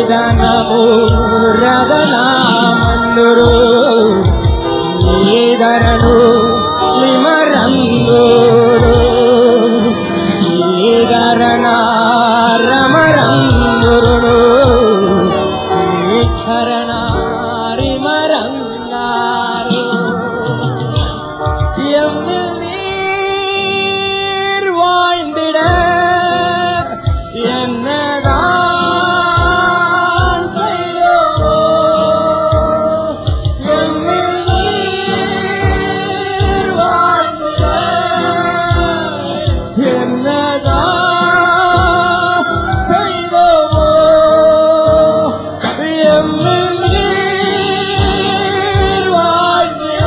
ವೇದನಮೋ ರದನಾಮಂದುರು ಈದರನು ಲಿಮರಂದೂರು ಈದರನ ರಮರಂದುರುನು ಈಕರಣ ರಿಮರಂದಾರು எம்மில் நீர் வாழ்ந்திட என்னதான் செய்தோமோ? எம்மில் நீர் வாழ்ந்திட என்னதான் செய்தோமோ? எம்மில் நீர் வாழ்ந்திட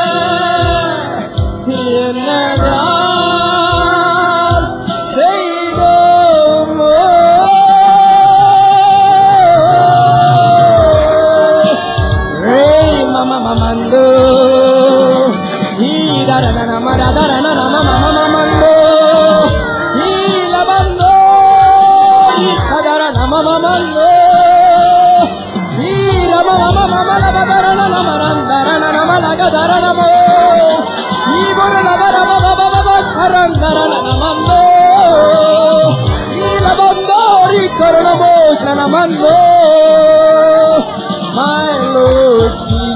என்னதான் செய்தோமோ? ரேய் மம மமந்தோ, ஈதரன நம ரதரன நம மம மமந்தோ, ஈலபந்தோ, ஈசதர நம மமந்தோ, ஈரம மம மம லபதரன நம ரந்தரன நம லகதரணமோ, ஈபுரலப ரம பப பப கரந்தரன நமந்தோ, ஈலபந்தோ, ஈகரணமோ, சனமந்தோ, my Lord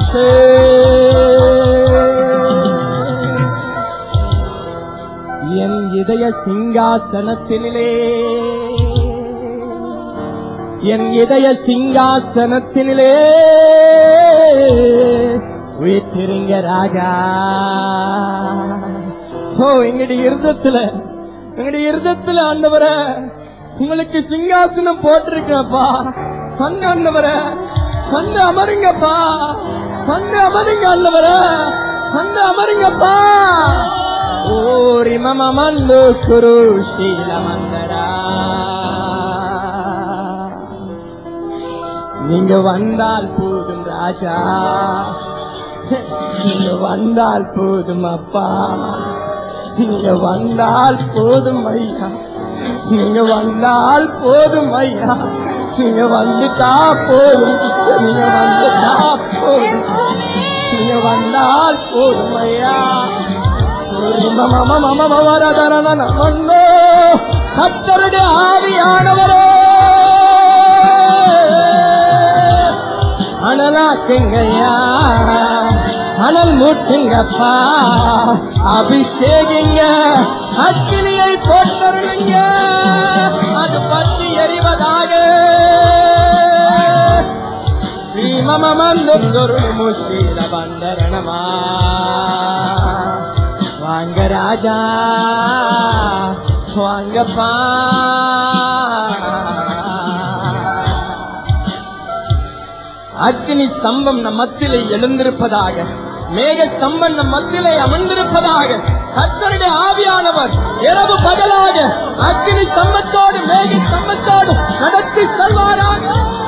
Jesus. என் இதய சிங்காசனத்தினிலே என் இதய சிங்காசனத்தினிலே உயிர்த்திருங்க ராஜா ஓ எங்களுடைய இருதத்துல எங்களுடைய இருதத்துல ஆண்டவர உங்களுக்கு சிங்காசனம் போட்டிருக்கப்பா வந்து ஆண்டவர வந்து அமருங்கப்பா வந்து அமருங்க ஆண்டவர வந்து அமருங்கப்பா ஓரி மம மந்து குரு ಶೀಲ மந்தரா நீங்க வந்தால் போதும் ராஜா நீங்க வந்தால் போதும் அப்பா நீங்க வந்தால் போதும் ஐயா நீங்க வந்தால் போதும் ஐயா நீங்க வந்துட்டா போதும் நீங்க வந்துட்டா போதும் நீங்க வந்தால் போதும் ஐயா மம மம மம வரதரன நமன்னோ கத்தருடைய ஆவியானவரே அனலாக்குங்கய்யா அனல் மூட்டுங்கப்பா அபிஷேகிங்க அக்கினியை போட்டருங்க அது பற்றி எறிவதாக ஸ்ரீமமந்தொரு முஷீல பந்தரணமா வாங்க ராஜா வாங்கப்பா அக்னி ஸ்தம்பம் நம் மத்தியிலே எழுந்திருப்பதாக மேக ஸ்தம்பம் நம் மத்தியிலே அமர்ந்திருப்பதாக கர்த்தருடைய ஆவியானவர் இரவு பகலாக அக்னி ஸ்தம்பத்தோடு மேக ஸ்தம்பத்தோடு நடத்தி செல்வாராக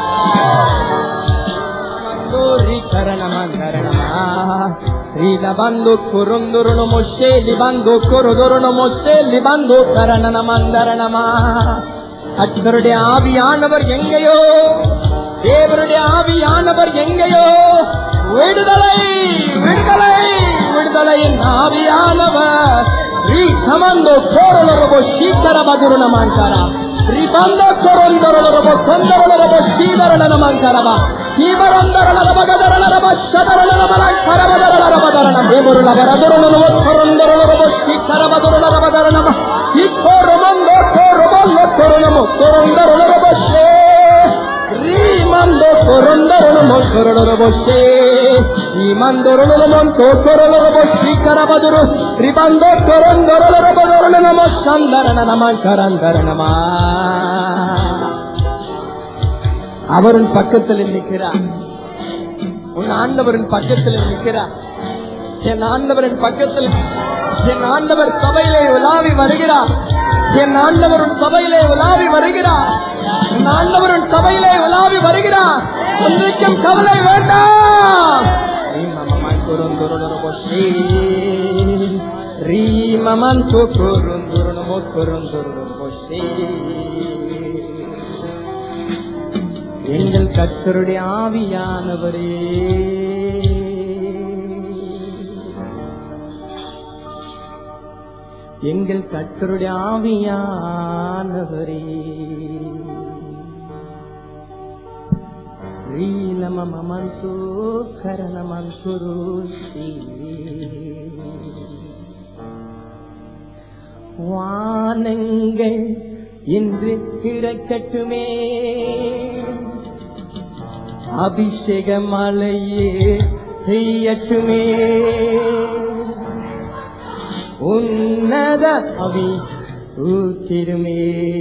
ಬಂದು ಕುರುಂದುರುನು ಮೊಶೇಲಿ ಬಂದು ಕುರುದುರುನು ಮೊಶೇಲಿ ಬಂದು ಕரணன மந்தரணமா அத்தருடைய ஆவியானவர் எங்கேயோ தேவருடைய ஆவியானவர் எங்கேயோ விடுதலை விடுதலை விடுதலையின் ஆவியானவர் ரீசமந்தோ கோரலரபோ சீக்கர பதுருன மாண்டாரா ரிபந்தோ கொரொந்தரலரபோ கொந்தரலரபோ சீதரன மாண்டாரவா இவரந்தரலரபகதரலரப சதரலரபலங்கரபதரலரபதரண தேவருலகரதுருலனோ கொரொந்தரலரபோ சீக்கர பதுருலரபதரணம இக்கோரமந்தோ கோரபல்லோ கொரனமோ கொரொந்தரலரபோ சே ரிமந்தோ கொரொந்தரலமோ கொரலரபோ சே ரிமந்தரலமோ கொரலரபோ சீக்கர பதுரு ரிபந்தோ கொரொந்தரலரபதரணமோ சந்தரண நம கரந்தரணமா அவரின் பக்கத்தில் நிற்கிறார் உன் ஆண்டவரின் பக்கத்தில் நிற்கிறார் என் ஆண்டவரின் பக்கத்தில் என் ஆண்டவர் சபையிலே உலாவி வருகிறார் என் ஆண்டவரின் சபையிலே உலாவி வருகிறார் என் ஆண்டவரின் சபையிலே உலாவி வருகிறார் ஒன்றைக்கும் கவலை வேண்டாம் ரீமமந்து குருந்துருணமோ குருந்துருணமோ எங்கள் கத்தருடைய ஆவியானவரே எங்கள் கத்தருடைய ஆவியானவரே ரீலமமன்சு கரணமன்சுருஷி வானங்கள் இன்று திறக்கட்டுமே அபிஷேக மலையே செய்யட்டுமே உன்னத அவி ஊத்திருமே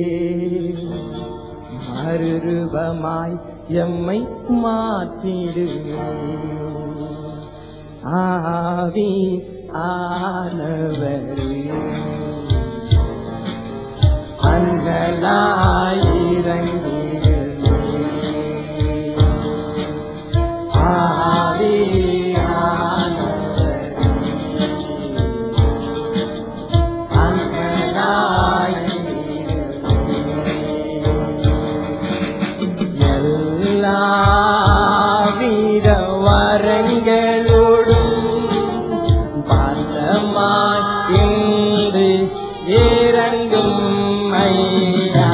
மறுரூபமாய் எம்மை மாற்றிடுமே ஆவி ஆனவரே அங்கலாயிரங்கிடுமே ஆவி எல்லாவித வரங்களோடும் பலமாய்ந்து இறங்கும் ஐயா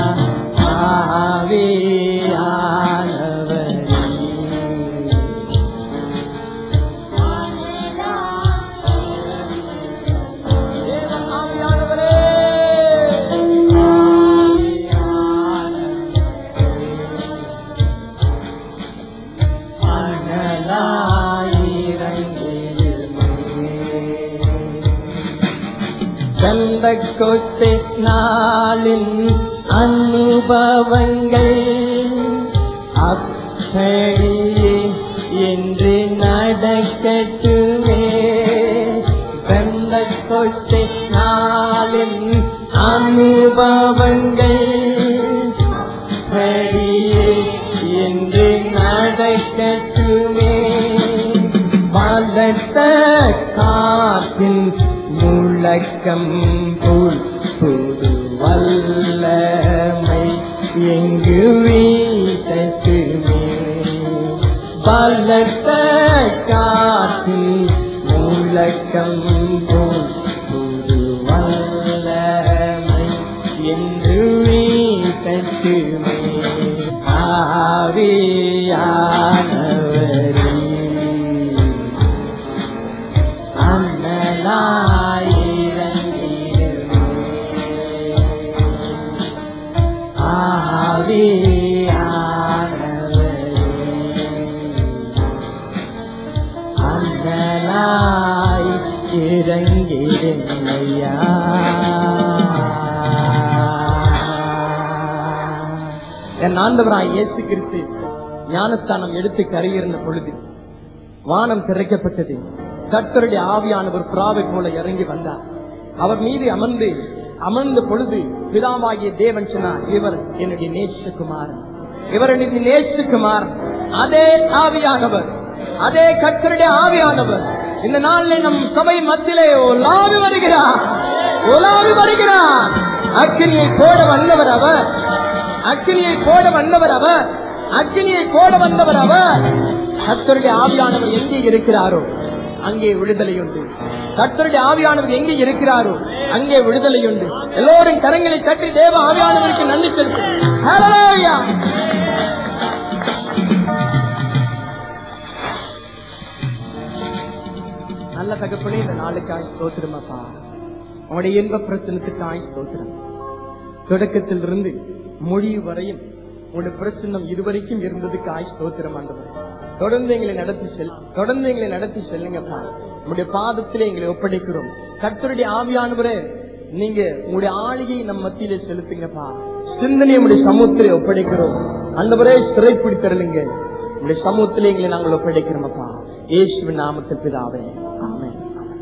ஆவியானவரே தேவன் ஆவியானவரே கந்த கொத்தை நாளின் அனுபவங்கள் அப்படியே என்று நடக்கட்டுமே கந்த கொத்தை நாளின் அனுபவங்கள் அப்படியே என்று நடக்கட்டுமே பலத்த காற்றின் முழக்கம் போல் புது வல்லமை எங்கு வீசட்டுமே பலத்த காற்றின் முழக்கம் போல் புது வல்லமை என்று வீசட்டுமே ஆவியானவரே இறங்கிடுமையா என் ஆண்டவராய் இயேசு கிறிஸ்து ஞானஸ்தானம் எடுத்து கரையிருந்த பொழுது வானம் திறக்கப்பட்டது கர்த்தருடைய ஆவியானவர் புறாவை போல இறங்கி வந்தார் அவர் மீது அமர்ந்து அமர்ந்த பொழுது பிதாவாகிய தேவன் சொன்னார் இவர் என்னுடைய நேசகுமாரன் இவர் என்னுடைய நேசகுமாரன் அதே ஆவியானவர் அதே கர்த்தருடைய ஆவியானவர் இந்த நாளில் நம் சபை மத்தியிலே உலாவி வருகிறார் உலாவி வருகிறார் அக்கினியை போட வந்தவர் அவர் அக்கினியை போட வந்தவர் அவர் அக்கினியை போட வந்தவர் அவர் கர்த்தருடைய ஆவியானவர் எங்கே இருக்கிறாரோ அங்கே விடுதலை உண்டு கர்த்தருடைய ஆவியானவர் எங்கே இருக்கிறாரோ அங்கே விடுதலை உண்டு எல்லோரும் கரங்களை தட்டி தேவ ஆவியானவருக்கு நன்றி செலுத்து ஹalleluya நல்ல தகப்பனே இந்த நாளுக்காய் ஸ்தோத்திரமாப்பா உங்களுடைய இன்ப பிரச்சனத்துக்காய் ஸ்தோத்திரம் தொடக்கத்தில் இருந்து முடிவு வரையும் உங்களுடைய பிரசன்னம் இதுவரைக்கும் இருந்ததுக்காய் ஸ்தோத்திரம் ஆண்டவரே தொடர்ந்து எங்களை நடத்தி செல் தொடர்ந்து எங்களை நடத்தி செல்லுங்கப்பா உங்களுடைய பாதத்திலே எங்களை ஒப்படைக்கிறோம் கர்த்தருடைய ஆவியானவரே நீங்க உங்களுடைய ஆளியை நம் மத்தியிலே செலுத்துங்கப்பா சிந்தனை உங்களுடைய சமூகத்திலே ஒப்படைக்கிறோம் அந்தவரே சிறைப்பிடித்தருளுங்க உங்களுடைய சமூகத்திலே எங்களை நாங்கள் ஒப்படைக்கிறோமப்பா இயேசுவின் நாமத்தில் பிதாவே ஆமென் ஆமென்.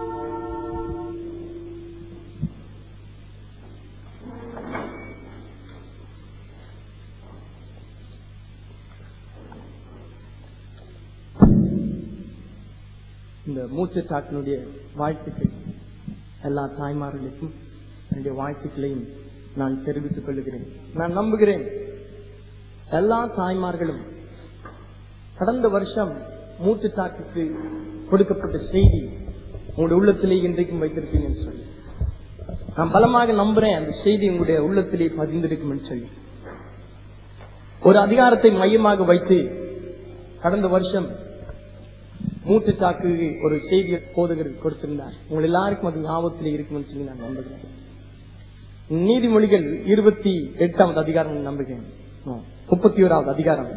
இந்த மூச்சு சாட்டினுடைய வாழ்த்துக்கள் எல்லா தாய்மார்களுக்கும் என்னுடைய வாழ்த்துக்களையும் நான் தெரிவித்துக் கொள்கிறேன் நான் நம்புகிறேன் எல்லா தாய்மார்களும் கடந்த வருஷம் மூச்சு தாக்குக்கு கொடுக்கப்பட்ட செய்தி உங்களுடைய உள்ளத்திலே இன்றைக்கும் வைத்திருப்பீங்கன்னு சொல்லி நான் பலமாக நம்புறேன் அந்த செய்தி உங்களுடைய உள்ளத்திலே பதிந்திருக்கும் சொல்லி ஒரு அதிகாரத்தை மையமாக வைத்து கடந்த வருஷம் மூச்சு தாக்கு ஒரு செய்தியை போதகர் கொடுத்திருந்தார் உங்கள் எல்லாருக்கும் அது ஞாபகத்தில் இருக்கும்னு சொல்லி நான் நம்புகிறேன் நீதிமொழிகள் இருபத்தி எட்டாவது அதிகாரம் நம்புகிறேன் முப்பத்தி ஓராவது அதிகாரம்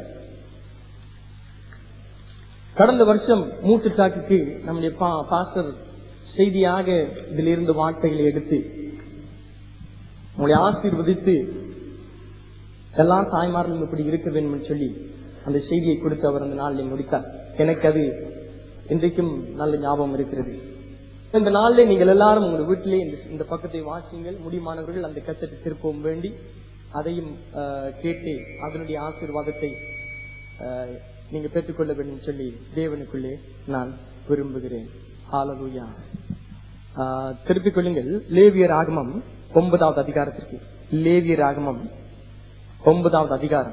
கடந்த வருஷம் மூச்சு தாக்குக்கு நம்முடைய பா- பாஸ்டர் செய்தியாக இதிலிருந்து வார்த்தைகளை எடுத்து உங்களை ஆசீர்வதித்து எல்லா தாய்மார்களும் இப்படி இருக்க வேண்டும் என்று சொல்லி அந்த செய்தியை கொடுத்து அவர் அந்த நாளில் முடித்தார் எனக்கு அது இன்றைக்கும் நல்ல ஞாபகம் இருக்கிறது இந்த நாளில் நீங்கள் எல்லாரும் உங்கள் வீட்டிலே இந்த இந்த பக்கத்தை வாசியுங்கள் முடியுமானவர்கள் அந்த கசட்டை திருப்பவும் வேண்டி அதையும் ஆஹ், கேட்டு அதனுடைய ஆசீர்வாதத்தை ஆஹ், நீங்க பெற்றுக்கொள்ள வேண்டும் சொல்லி தேவனுக்குள்ளே நான் விரும்புகிறேன் ஹalleluya. ஆஹ் திருப்பிக் கொள்ளுங்கள் லேவியர் ஆகமம் ஒன்பதாவது அதிகாரத்திற்கு லேவியர் ஆகமம் ஒன்பதாவது அதிகாரம்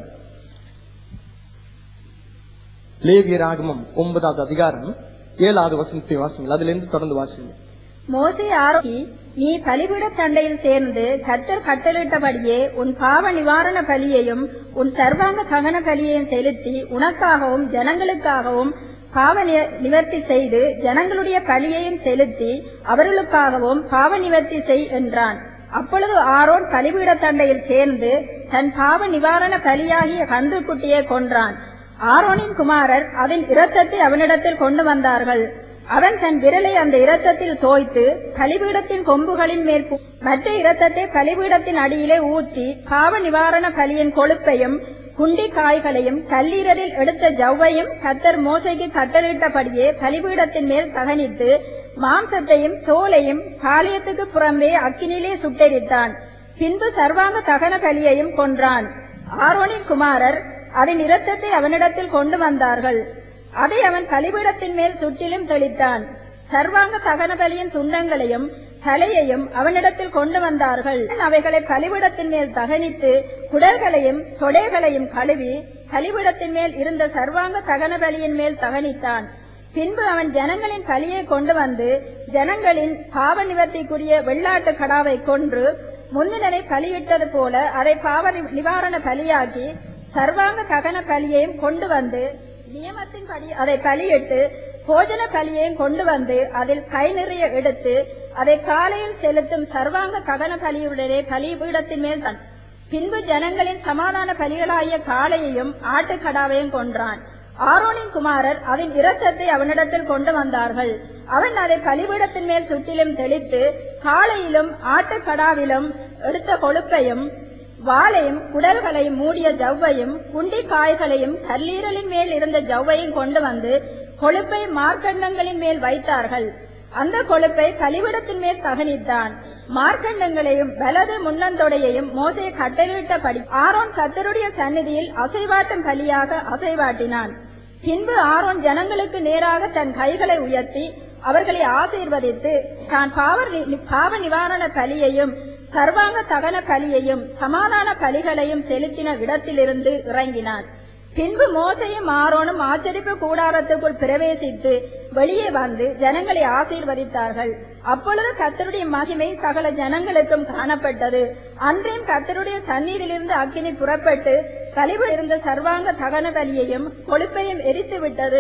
லேவியர் ஆகமம் ஒன்பதாவது அதிகாரம் ஏழாவது வசனத்தை வாசிங்கள் அதுல இருந்து தொடர்ந்து வாசிங்க மோசே ஆரோக்கி நீ பலிபீட தண்டையில் சேர்ந்து கர்த்தர் கட்டளிட்டபடியே உன் பாவ நிவாரண பலியையும் உன் சர்வாங்க தகன பலியையும் செலுத்தி உனக்காகவும் ஜனங்களுக்காகவும் பாவ நி- நிவர்த்தி செய்து ஜனங்களுடைய பலியையும் செலுத்தி அவர்களுக்காகவும் பாவ நிவர்த்தி செய் என்றான் அப்பொழுது ஆரோன் பலிபீட தண்டையில் சேர்ந்து தன் பாவ நிவாரண பலியாகிய கன்றுக்குட்டியை கொன்றான் ஆரோனின் குமாரர் அதன் இரத்தத்தை அவனிடத்தில் கொண்டு வந்தார்கள் அவன் தன் விரலை அந்த இரத்தத்தில் தோய்த்து பலிபீடத்தின் கொம்புகளின் மேல் பு- மற்ற இரத்தத்தை பலிபீடத்தின் அடியிலே ஊற்றி பாவ நிவாரண பலியின் கொழுப்பையும் குண்டி காய்களையும் கல்லீரலில் எடுத்த ஜவ்வையும் கத்தர் மோசைக்கு கட்டளிட்டபடியே பலிபீடத்தின் மேல் தகனித்து மாம்சத்தையும் தோலையும் பாளையத்துக்கு புறம்பே அக்கினிலே சுட்டெரித்தான் பின்பு சர்வாங்க தகன பலியையும் கொன்றான் ஆரோனின் குமாரர் அதன் இரத்தத்தை அவனிடத்தில் கொண்டு வந்தார்கள் அதை அவன் பலிபீடத்தின் மேல் சுற்றிலும் தெளித்தான் சர்வாங்க தகன பலியின் துண்டங்களையும் தலையையும் அவனிடத்தில் கொண்டு வந்தார்கள் அவைகளை பலிபீடத்தின் மேல் தகனித்து குடல்களையும் தொடைகளையும் கழுவி பலிபீடத்தின் மேல் இருந்த சர்வாங்க தகன பலியின் மேல் தகனித்தான் பின்பு அவன் ஜனங்களின் பலியை கொண்டு வந்து ஜனங்களின் பாவ நிவர்த்திக்குரிய வெள்ளாட்டு கடாவை கொன்று முன்னிலை பலியிட்டது போல அதை பாவ நி- நிவாரண பலியாக்கி சர்வாங்க தகன பலியையும் கொண்டு வந்து நியமத்தின்படி அதை பலியிட்டு போஜன பலியையும் கொண்டு வந்து அதில் கை நிறைய எடுத்து அதை காலையில் செலுத்தும் சர்வாங்க தகன பலியுடனே பலிபீடத்தின் மேல் தன் பின்பு ஜனங்களின் சமாதான பலிகளாகிய காளையையும் ஆட்டுக்கடாவையும் கொன்றான் ஆரோனின் குமாரர் அதன் இரத்தத்தை அவனிடத்தில் கொண்டு வந்தார்கள் அவன் அதை பலிபீடத்தின் மேல் சுற்றிலும் தெளித்து காளையிலும் ஆட்டுக்கடாவிலும் எடுத்த கொழுப்பையும் வாளையும் குடல்களையும் மூடிய ஜவ்வையும் குண்டி காய்களையும் கல்லீரலின் மேல் இருந்த ஜவ்வையும் கொண்டு வந்து கொழுப்பை மார்க்கண்டங்களின் மேல் வைத்தார்கள் அந்த கொழுப்பை கலிவிடத்தின் மேல் தகனித்தான் மார்க்கண்டங்களையும் வலது முன்னந்தொடையையும் மோசே கட்டளையிட்டபடி ஆரோன் கத்தருடைய சந்நிதியில் அசைவாட்டும் பலியாக அசைவாட்டினான் பின்பு ஆரோன் ஜனங்களுக்கு நேராக தன் கைகளை உயர்த்தி அவர்களை ஆசீர்வதித்து தான் பாவ நி- பாவ நிவாரண பலியையும் சர்வாங்க தகன பலியையும் சமாதான பலிகளையும் செலுத்தின இடத்திலிருந்து இறங்கினான் பின்பு மோசையும் ஆரோனும் ஆச்சரிப்பு கூடாரத்துக்குள் பிரவேசித்து வெளியே வந்து ஜனங்களை ஆசீர்வதித்தார்கள் அப்பொழுது கர்த்தருடைய மகிமை சகல ஜனங்களுக்கும் காணப்பட்டது அன்றையும் கர்த்தருடைய தண்ணீரிலிருந்து அக்கினி புறப்பட்டு கழிவு இருந்த சர்வாங்க தகன பலியையும் கொழுப்பையும் எரித்து விட்டது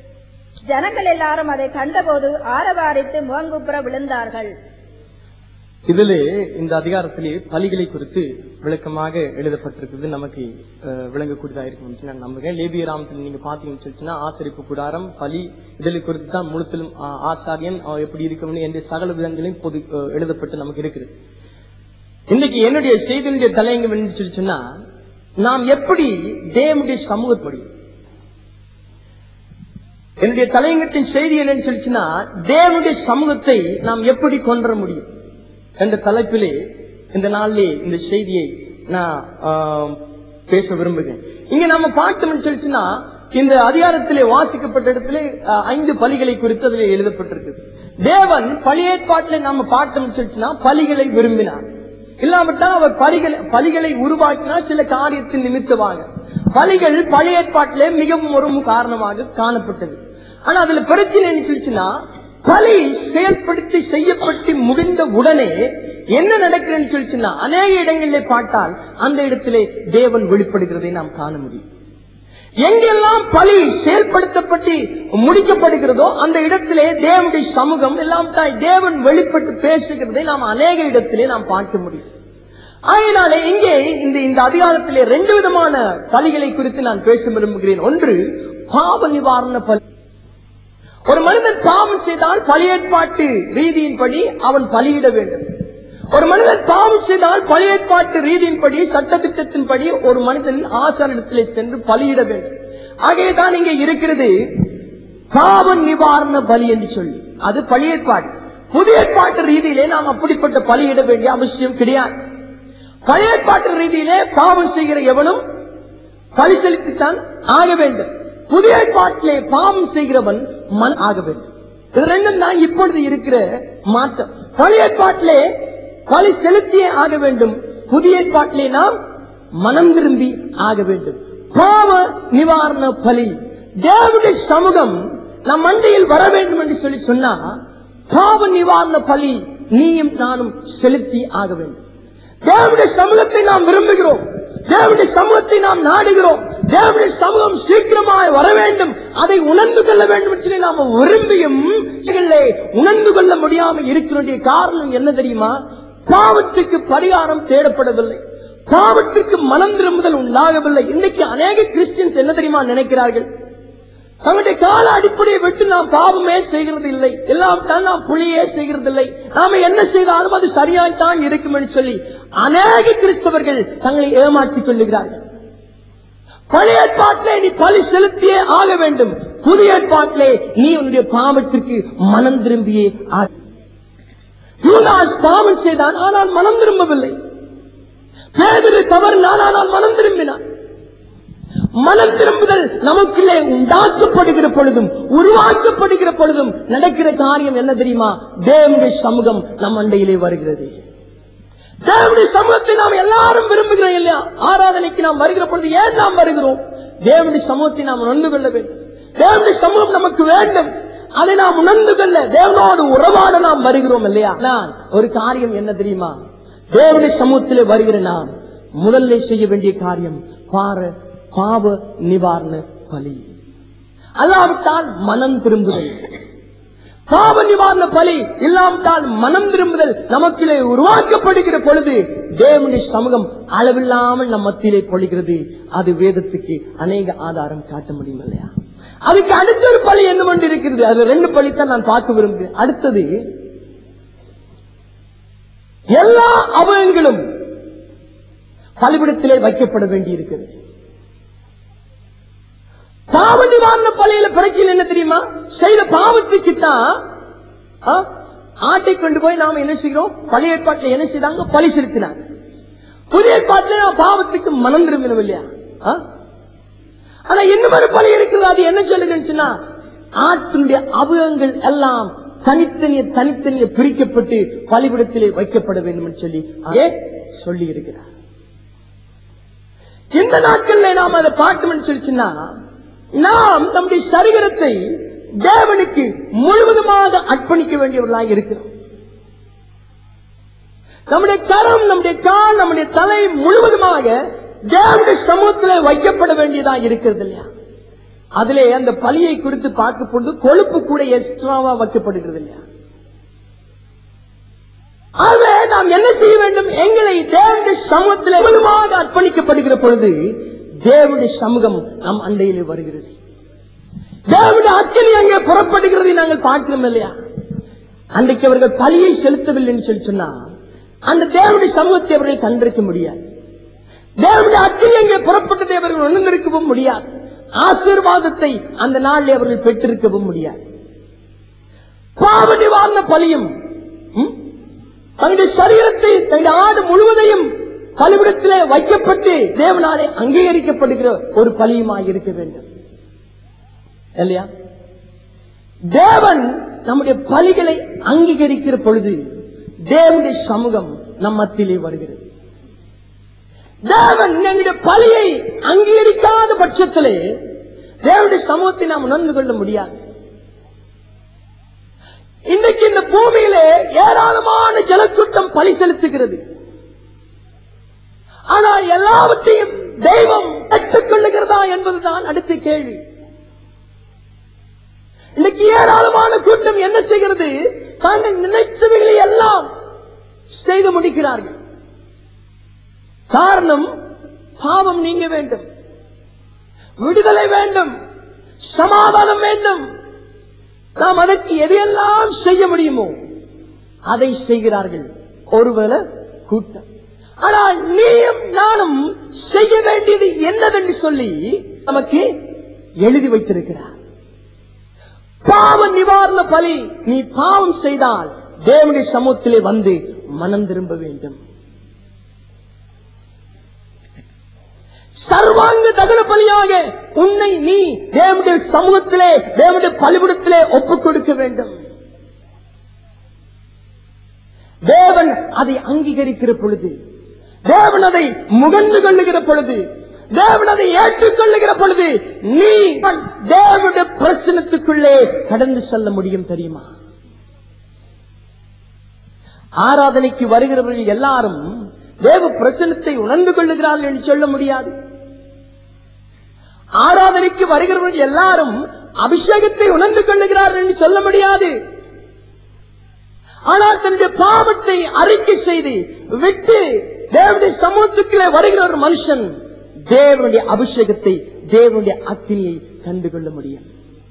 ஜனங்கள் எல்லாரும் அதை கண்டபோது ஆரவாரித்து முகங்குப்புற விழுந்தார்கள் இதிலே இந்த அதிகாரத்திலே பலிகளை குறித்து விளக்கமாக எழுதப்பட்டிருக்கிறது நமக்கு அஹ், விளங்கக்கூடியதா இருக்கும் நான் நம்புகிறேன் லேபிய ராமத்தில் நீங்க பாத்தீங்கன்னு சொல்லிச்சுன்னா ஆசரிப்பு கூடாரம் பலி இதில் குறித்து தான் முழுத்திலும் ஆ- ஆசாரியன் அவன் எப்படி இருக்கணும் என்ற சகல விதங்களையும் பொது அஹ், எழுதப்பட்டு நமக்கு இருக்குது இன்னைக்கு என்னுடைய செய்தியுடைய தலையங்கம் என்ன சொல்லிச்சுன்னா நாம் எப்படி தேவனுடைய சமூகப்படி என்னுடைய தலையங்கத்தின் செய்தி என்னன்னு சொல்லிச்சுன்னா தேவனுடைய சமூகத்தை நாம் எப்படி கொண்டு வர முடியும் என்ற தலைப்பிலே இந்த நாளிலே இந்த செய்தியை நான் ஆம், பேச விரும்புகிறேன் இங்க நம்ம பார்த்தோம்னு சொல்லிச்சுன்னா இந்த அதிகாரத்திலே வாசிக்கப்பட்ட இடத்திலே அஹ், ஐந்து பலிகளை குறித்து அதிலே எழுதப்பட்டிருக்குது தேவன் பழியேற்பாட்டிலே நாம பார்த்தோம்னு சொல்லிச்சுன்னா பலிகளை விரும்பினார் இல்லாவிட்டால் அவர் பலிகளை பலிகளை உருவாக்கினால் சில காரியத்தின் நிமித்தமாக பலிகள் பழைய ஏற்பாட்டிலே மிகவும் ஒரு காரணமாக காணப்பட்டது ஆனா அதுல பிரச்சனை என்ன சொல்லிச்சுன்னா பலி செயல்படுத்தி செய்யப்பட்டு முடிந்த உடனே என்ன நடக்குதுன்னு சொல்லிச்சுன்னா அநேக இடங்களிலே பார்த்தால் அந்த இடத்திலே தேவன் வெளிப்படுகிறதை நாம் காண முடியும் எங்கெல்லாம் பலி செயல்படுத்தப்பட்டு முடிக்கப்படுகிறதோ அந்த இடத்திலே தேவனுடைய சமூகம் எல்லாம் தான் தேவன் வெளிப்பட்டு பேசுகிறதை நாம் அநேக இடத்திலே நாம் பார்க்க முடியும் ஆகையினாலே இங்கே இந்த இந்த அதிகாரத்திலே ரெண்டு விதமான பலிகளை குறித்து நான் பேச விரும்புகிறேன் ஒன்று பாவ நிவாரண பலி ஒரு மனிதன் பாவம் செய்தால் பலியேற்பாட்டு ரீதியின்படி அவன் பலியிட வேண்டும் ஒரு மனிதன் பாவம் செய்தால் பழையற்பாட்டு ரீதியின்படி சட்டத்திட்டத்தின்படி ஒரு மனிதன் ஆசாரத்திலே சென்று பலியிட வேண்டும் ஆகையதான் இங்கே இருக்கிறது பாவ நிவாரண பலி என்று சொல்லி அது பழையற்பாடு புதிய ஏற்பாட்டு ரீதியிலே நாம் அப்படிப்பட்ட பலியிட வேண்டிய அவசியம் கிடையாது பழைய ஏற்பாட்டு ரீதியிலே பாவம் செய்கிற எவனும் பலி செலுத்தித்தான் ஆக வேண்டும் புதிய ஏற்பாட்டிலே பாவம் செய்கிறவன் மன் ஆக வேண்டும் இது ரெண்டும் தான் இப்பொழுது இருக்கிற மாற்றம் பழைய ஏற்பாட்டிலே பலி செலுத்தியே ஆக வேண்டும் புதிய ஏற்பாட்டிலே நாம் மனம் திரும்பி ஆக வேண்டும் பாவ நிவாரண பலி தேவனுடைய சமூகம் நம் மண்டையில் வர வேண்டும் என்று சொல்லி சொன்னா பாவ நிவாரண பலி நீயும் நானும் செலுத்தி ஆக வேண்டும் தேவனுடைய சமூகத்தை நாம் விரும்புகிறோம் தேவனுடைய சமூகத்தை நாம் நாடுகிறோம் தேவனுடைய சமூகம் சீக்கிரமாய் வர வேண்டும் அதை உணர்ந்து கொள்ள வேண்டும் என்று சொல்லி நாம் விரும்பியும் இதிலே உணர்ந்து கொள்ள முடியாமல் இருக்கிற காரணம் என்ன தெரியுமா பாவத்துக்கு பரிகாரம் தேடப்படவில்லை பாவத்துக்கு மனம் திரும்புதல் உண்டாகவில்லை இன்னைக்கு அநேக கிறிஸ்டியன்ஸ் என்ன தெரியுமா நினைக்கிறார்கள் தங்களுடைய கால அடிப்படையை விட்டு நாம் பாவமே செய்கிறது இல்லை எல்லாம் தான் நாம் புளியே செய்கிறது இல்லை நாம என்ன செய்தாலும் அது சரியாய்த்தான் இருக்கும் என்று சொல்லி அநேக கிறிஸ்தவர்கள் தங்களை ஏமாற்றிக் கொள்ளுகிறார்கள் பழைய ஏற்பாட்டிலே நீ பலி செலுத்தியே ஆக வேண்டும் புதிய ஏற்பாட்டிலே நீ உன்னுடைய பாவத்திற்கு மனம் திரும்பியே ஆக யூதாஸ் பாவம் செய்தான் ஆனால் மனம் திரும்பவில்லை பேதரு தவறினான் ஆனால் மனம் திரும்பினான் மனம் திரும்புதல் நமக்குள்ளே உண்டாக்கப்படுகிற பொழுதும் உருவாக்கப்படுகிற பொழுதும் நடக்கிற காரியம் என்ன தெரியுமா தேவனுடைய சமூகம் நம் அண்டையிலே வருகிறது தேவனுடைய சமூகத்தை நாம் எல்லாரும் விரும்புகிறோம் இல்லையா ஆராதனைக்கு நாம் வருகிற பொழுது ஏன் நாம் வருகிறோம் தேவனுடைய சமூகத்தை நாம் உணர்ந்து கொள்ள வேண்டும் தேவனுடைய சமூகம் நமக்கு வேண்டும் அதை நாம் உணர்ந்து கொள்ள தேவனோடு உறவாட நாம் வருகிறோம் இல்லையா நான் ஒரு காரியம் என்ன தெரியுமா தேவனுடைய சமூகத்திலே வருகிற நாம் முதல்ல செய்ய வேண்டிய காரியம் பார பாவ நிவாரண பலி அல்லாவிட்டால் மனம் திரும்புதல் பாவ நிவாரண பலி இல்லாவிட்டால் மனம் திரும்புதல் நமக்கிலே உருவாக்கப்படுகிற பொழுது தேவனுடைய சமூகம் அளவில்லாமல் நம் மத்தியிலே பொழிகிறது அது வேதத்துக்கு அநேக ஆதாரம் காட்ட முடியும் இல்லையா அதுக்கு அடுத்த ஒரு பலி என்ன கொண்டு இருக்கிறது அது ரெண்டு பலி தான் நான் பார்க்க விரும்புகிறேன் அடுத்தது எல்லா அவயங்களும் பலிபிடத்திலே வைக்கப்பட வேண்டி இருக்கிறது பாவ நிவாரண பலியில பிரச்சனை என்ன தெரியுமா செய்த பாவத்துக்கு தான் ஆ, ஆட்டை கொண்டு போய் நாம என்ன செய்கிறோம் பழைய ஏற்பாட்டில் என்ன செய்தாங்க பலி செலுத்தினாங்க புதிய ஏற்பாட்டில் நாம் பாவத்துக்கு மனம் திரும்பினோம் இல்லையா ஆ? ஆனா இன்னும் ஒரு பலி இருக்குது அது என்ன சொல்லுதுன்னு சொன்னா ஆட்டினுடைய அவயங்கள் எல்லாம் தனித்தனிய தனித்தனிய பிரிக்கப்பட்டு பலிபிடத்திலே வைக்கப்பட வேண்டும் என்று சொல்லி அதே சொல்லி இருக்கிறார் இந்த நாட்கள்ல நாம் அதை பார்த்தோம்னு சொல்லிச்சுன்னா நாம் நம்முடைய சரீரத்தை தேவனுக்கு முழுவதுமாக அர்ப்பணிக்க வேண்டியவர்களாக இருக்கிறோம் நம்முடைய கரம் நம்முடைய கால் நம்முடைய தலை முழுவதுமாக தேவனுடைய சமூகத்தில் வைக்கப்பட வேண்டியதா இருக்கிறது இல்லையா அதிலே அந்த பலியை குறித்து பார்க்கும் பொழுது கொழுப்பு கூட எக்ஸ்ட்ராவா வைக்கப்படுகிறது இல்லையா ஆகவே நாம் என்ன செய்ய வேண்டும் எங்களை தேவனுடைய சமூகத்தில் முழுவதுமாக அர்ப்பணிக்கப்படுகிற பொழுது தேவனுடைய சமூகம் நம் அண்டையிலே வருகிறது தேவனுடைய அக்கினி அங்கே புறப்படுகிறதை நாங்கள் பார்க்கிறோம் இல்லையா அன்றைக்கு அவர்கள் பலியை செலுத்தவில்லை என்று சொல்லி சொன்னா அந்த தேவனுடைய சமூகத்தை அவர்கள் கண்டிருக்க முடியாது தேவனுடைய அக்கினி அங்கே புறப்பட்டதை அவர்கள் உணர்ந்திருக்கவும் முடியாது ஆசீர்வாதத்தை அந்த நாளில் அவர்கள் பெற்றிருக்கவும் முடியாது பாவ நிவாரண பலியும் ம்? தங்களுடைய சரீரத்தை தங்களுடைய ஆடு முழுவதையும் பலிவிடத்திலே வைக்கப்பட்டு தேவனாலே அங்கீகரிக்கப்படுகிற ஒரு பலியுமாய் இருக்க வேண்டும் இல்லையா தேவன் நம்முடைய பலிகளை அங்கீகரிக்கிற பொழுது தேவனுடைய சமூகம் நம் மத்தியிலே வருகிறது தேவன் எங்களுடைய பலியை அங்கீகரிக்காத பட்சத்திலே தேவனுடைய சமூகத்தை நாம் உணர்ந்து கொள்ள முடியாது இன்னைக்கு இந்த பூமியிலே ஏராளமான ஜலக்கூட்டம் பலி செலுத்துகிறது ஆனால் எல்லாவற்றையும் தெய்வம் கற்றுக்கொள்ளுகிறதா என்பதுதான் அடுத்த கேள்வி இன்னைக்கு ஏராளமான கூட்டம் என்ன செய்கிறது தாங்கள் நினைத்தவைகளை எல்லாம் செய்து முடிக்கிறார்கள் காரணம் பாவம் நீங்க வேண்டும் விடுதலை வேண்டும் சமாதானம் வேண்டும் நாம் அதற்கு எதையெல்லாம் செய்ய முடியுமோ அதை செய்கிறார்கள் ஒருவேளை கூட்டம் ஆனால் நீயும் நானும் செய்ய வேண்டியது என்னதென்று சொல்லி நமக்கு எழுதி வைத்திருக்கிறார் பாவ நிவாரண பலி நீ பாவம் செய்தால் தேவனுடைய சமூகத்திலே வந்து மனம் திரும்ப வேண்டும் சர்வாங்க தகன பலியாக உன்னை நீ தேவனுடைய சமூகத்திலே தேவனுடைய பலிபுடத்திலே ஒப்புக் கொடுக்க வேண்டும் தேவன் அதை அங்கீகரிக்கிற பொழுது தேவன் அதை முகந்து கொள்ளுகிற பொழுது தேவன் அதை ஏற்றுக்கொள்ளுகிற பொழுது நீ தேவனுடைய பிரச்சனத்துக்குள்ளே கடந்து செல்ல முடியும் தெரியுமா ஆராதனைக்கு வருகிறவர்கள் எல்லாரும் தேவ பிரச்சனத்தை உணர்ந்து கொள்ளுகிறார்கள் என்று சொல்ல முடியாது ஆராதனைக்கு வருகிறவர்கள் எல்லாரும் அபிஷேகத்தை உணர்ந்து கொள்ளுகிறார்கள் என்று சொல்ல முடியாது ஆனால் தன்னுடைய பாவத்தை அறிக்கை செய்து விட்டு தேவனுடைய சமூகத்துக்குள்ளே வருகிற ஒரு மனுஷன் தேவனுடைய அபிஷேகத்தை தேவனுடைய அக்னியை கண்டுகொள்ள முடியும்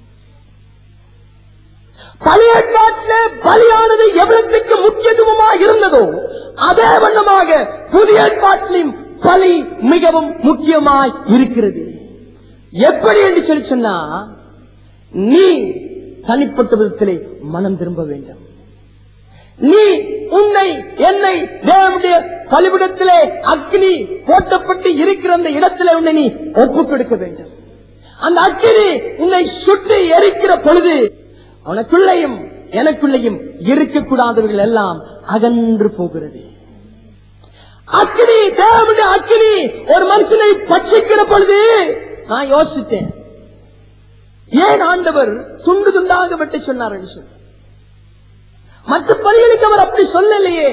பழைய ஏற்பாட்டிலே பலியானது எவ்வளவுக்கு முக்கியத்துவமாக இருந்ததோ அதே வண்ணமாக புதிய ஏற்பாட்டிலும் பலி மிகவும் முக்கியமாய் இருக்கிறது எப்படி என்று சொல்லி சொன்னா நீ தனிப்பட்ட விதத்திலே மனம் திரும்ப வேண்டும் நீ உன்னை என்னை தேவனுடைய பலிபிடத்திலே அக்னி போட்டப்பட்டு இருக்கிற அந்த இடத்திலே உன்னை நீ ஒப்புக் கொடுக்க வேண்டும் அந்த அக்கினி உன்னை சுட்டு எரிக்கிற பொழுது அவனுக்குள்ளேயும் எனக்குள்ளேயும் இருக்கக்கூடாதவர்கள் எல்லாம் அகன்று போகிறது அக்கினி தேவனுடைய அக்கினி ஒரு மனுஷனை பட்சிக்கிற பொழுது நான் யோசித்தேன் ஏன் ஆண்டவர் துண்டு துண்டாக வெட்டி சொன்னார் என்று சொல்லி மற்ற பலிகளுக்கு அவர் அப்படி சொல்லலையே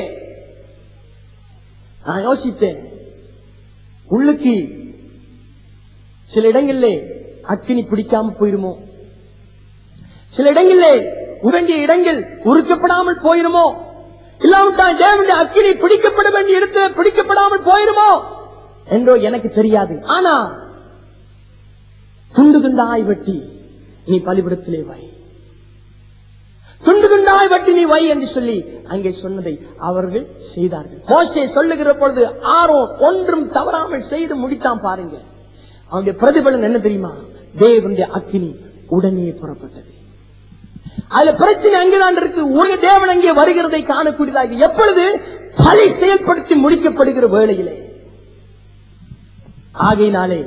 நான் யோசித்தேன் உள்ளுக்கு சில இடங்களிலே அக்கினி பிடிக்காம போயிருமோ சில இடங்களிலே உடண்டிய இடங்கள் உருக்கப்படாமல் போயிருமோ இல்லாவிட்டால் தேவனுடைய அக்கினி பிடிக்கப்பட வேண்டிய இடத்துல பிடிக்கப்படாமல் போயிருமோ என்றோ எனக்கு தெரியாது ஆனா துண்டு துண்டாய் வெட்டி நீ பலிபிடத்திலே வை துண்டு துண்டாய் வெட்டி நீ வை என்று சொல்லி அங்கே சொன்னதை அவர்கள் செய்தார்கள் மோசே சொல்லுகிற பொழுது ஆரோ ஒன்றும் தவறாமல் செய்து முடித்தான் பாருங்க அவனுடைய பிரதிபலன் என்ன தெரியுமா தேவனுடைய அக்கினி உடனே புறப்பட்டது அதுல பிரச்சனை அங்கேதான் இருக்கு உலக தேவன் அங்கே வருகிறதை காணக்கூடியதாக எப்பொழுது பலி செயல்படுத்தி முடிக்கப்படுகிற வேளையிலே ஆகையினாலே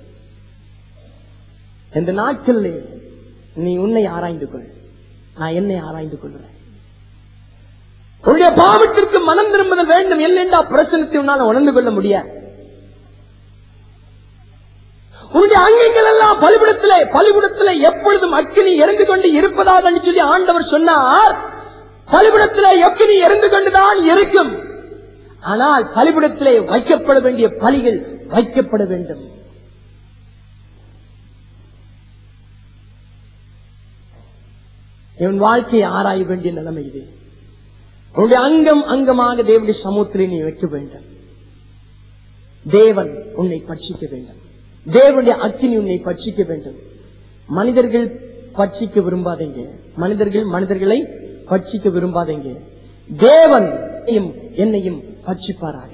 இந்த நாட்களிலே நீ உன்னை ஆராய்ந்து கொள் நான் என்னை ஆராய்ந்து கொள்கிறேன் உன்னுடைய பாவத்திற்கு மனம் திரும்புதல் வேண்டும் இல்லைன்றா பிரச்சனத்தை உன்னால் உணர்ந்து கொள்ள முடியாது உன்னுடைய அங்கங்கள் எல்லாம் பலிபுடத்திலே பலிபுடத்திலே எப்பொழுதும் அக்கினி எரிந்து கொண்டு இருப்பதாக சொல்லி ஆண்டவர் சொன்னார் பலிபுடத்திலே அக்கினி எரிந்து கொண்டுதான் இருக்கும் ஆனால் பலிபுடத்திலே வைக்கப்பட வேண்டிய பலிகள் வைக்கப்பட வேண்டும் என் வாழ்க்கையை ஆராய வேண்டிய நிலைமை இது உன்னுடைய அங்கம் அங்கமாக தேவனுடைய சமூகத்திலே நீ வைக்க வேண்டும் தேவன் உன்னை பட்சிக்க வேண்டும் தேவனுடைய அக்கினி உன்னை பட்சிக்க வேண்டும் மனிதர்கள் பட்சிக்க விரும்பாதீங்க மனிதர்கள் மனிதர்களை பட்சிக்க விரும்பாதீங்க தேவன் என்னையும் என்னையும் பட்சிப்பாராக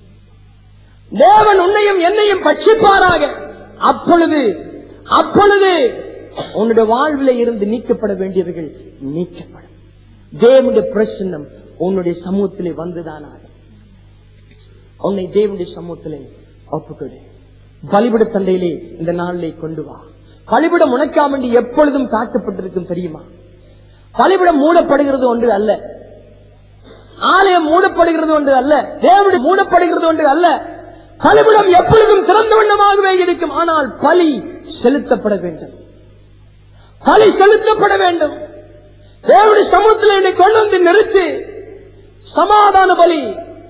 தேவன் உன்னையும் என்னையும் பட்சிப்பாராக அப்பொழுது அப்பொழுது உன்னுடைய வாழ்வில இருந்து நீக்கப்பட வேண்டியவர்கள் நீக்கப்படும் தேவனுடைய பிரசன்னம் உன்னுடைய சமூகத்திலே வந்துதானாக உன்னை தேவனுடைய சமூகத்திலே ஒப்புக்கொடு பலிபிட தந்தையிலே இந்த நாளிலே கொண்டு வா பலிபிடம் உனக்காமண்டி எப்பொழுதும் காக்கப்பட்டிருக்கும் தெரியுமா பலிபிடம் மூடப்படுகிறது ஒன்று அல்ல ஆலயம் மூடப்படுகிறது ஒன்று அல்ல தேவனுடைய மூடப்படுகிறது ஒன்று அல்ல பலிபிடம் எப்பொழுதும் திறந்த வண்ணமாகவே இருக்கும் ஆனால் நாள் பலி செலுத்தப்பட வேண்டும் பலி செலுத்தப்பட வேண்டும் தேவனுடைய சமூகத்தில் என்னை கொண்டு வந்து நிறுத்தி சமாதான பலி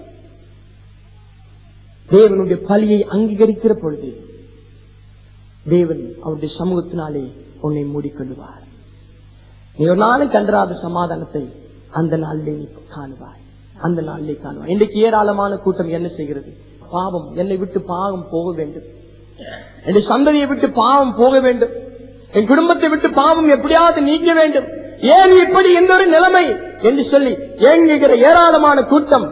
தேவனுடைய பலியை அங்கீகரிக்கிற பொழுது தேவன் அவருடைய சமூகத்தினாலே உன்னை மூடிக்கொள்ளுவார் நீ ஒரு நாளும் கண்டராத சமாதானத்தை அந்த நாளிலே நீ காணுவாய் அந்த நாளிலே காணுவாய் இன்றைக்கு ஏராளமான கூட்டம் என்ன செய்கிறது பாவம் என்னை விட்டு பாவம் போக வேண்டும் என் சந்ததியை விட்டு பாவம் போக வேண்டும் என் குடும்பத்தை விட்டு பாவம் எப்படியாவது நீக்க வேண்டும் ஏன் இப்படி எந்த ஒரு நிலைமை என்று சொல்லி ஏங்குகிற ஏராளமான கூட்டம்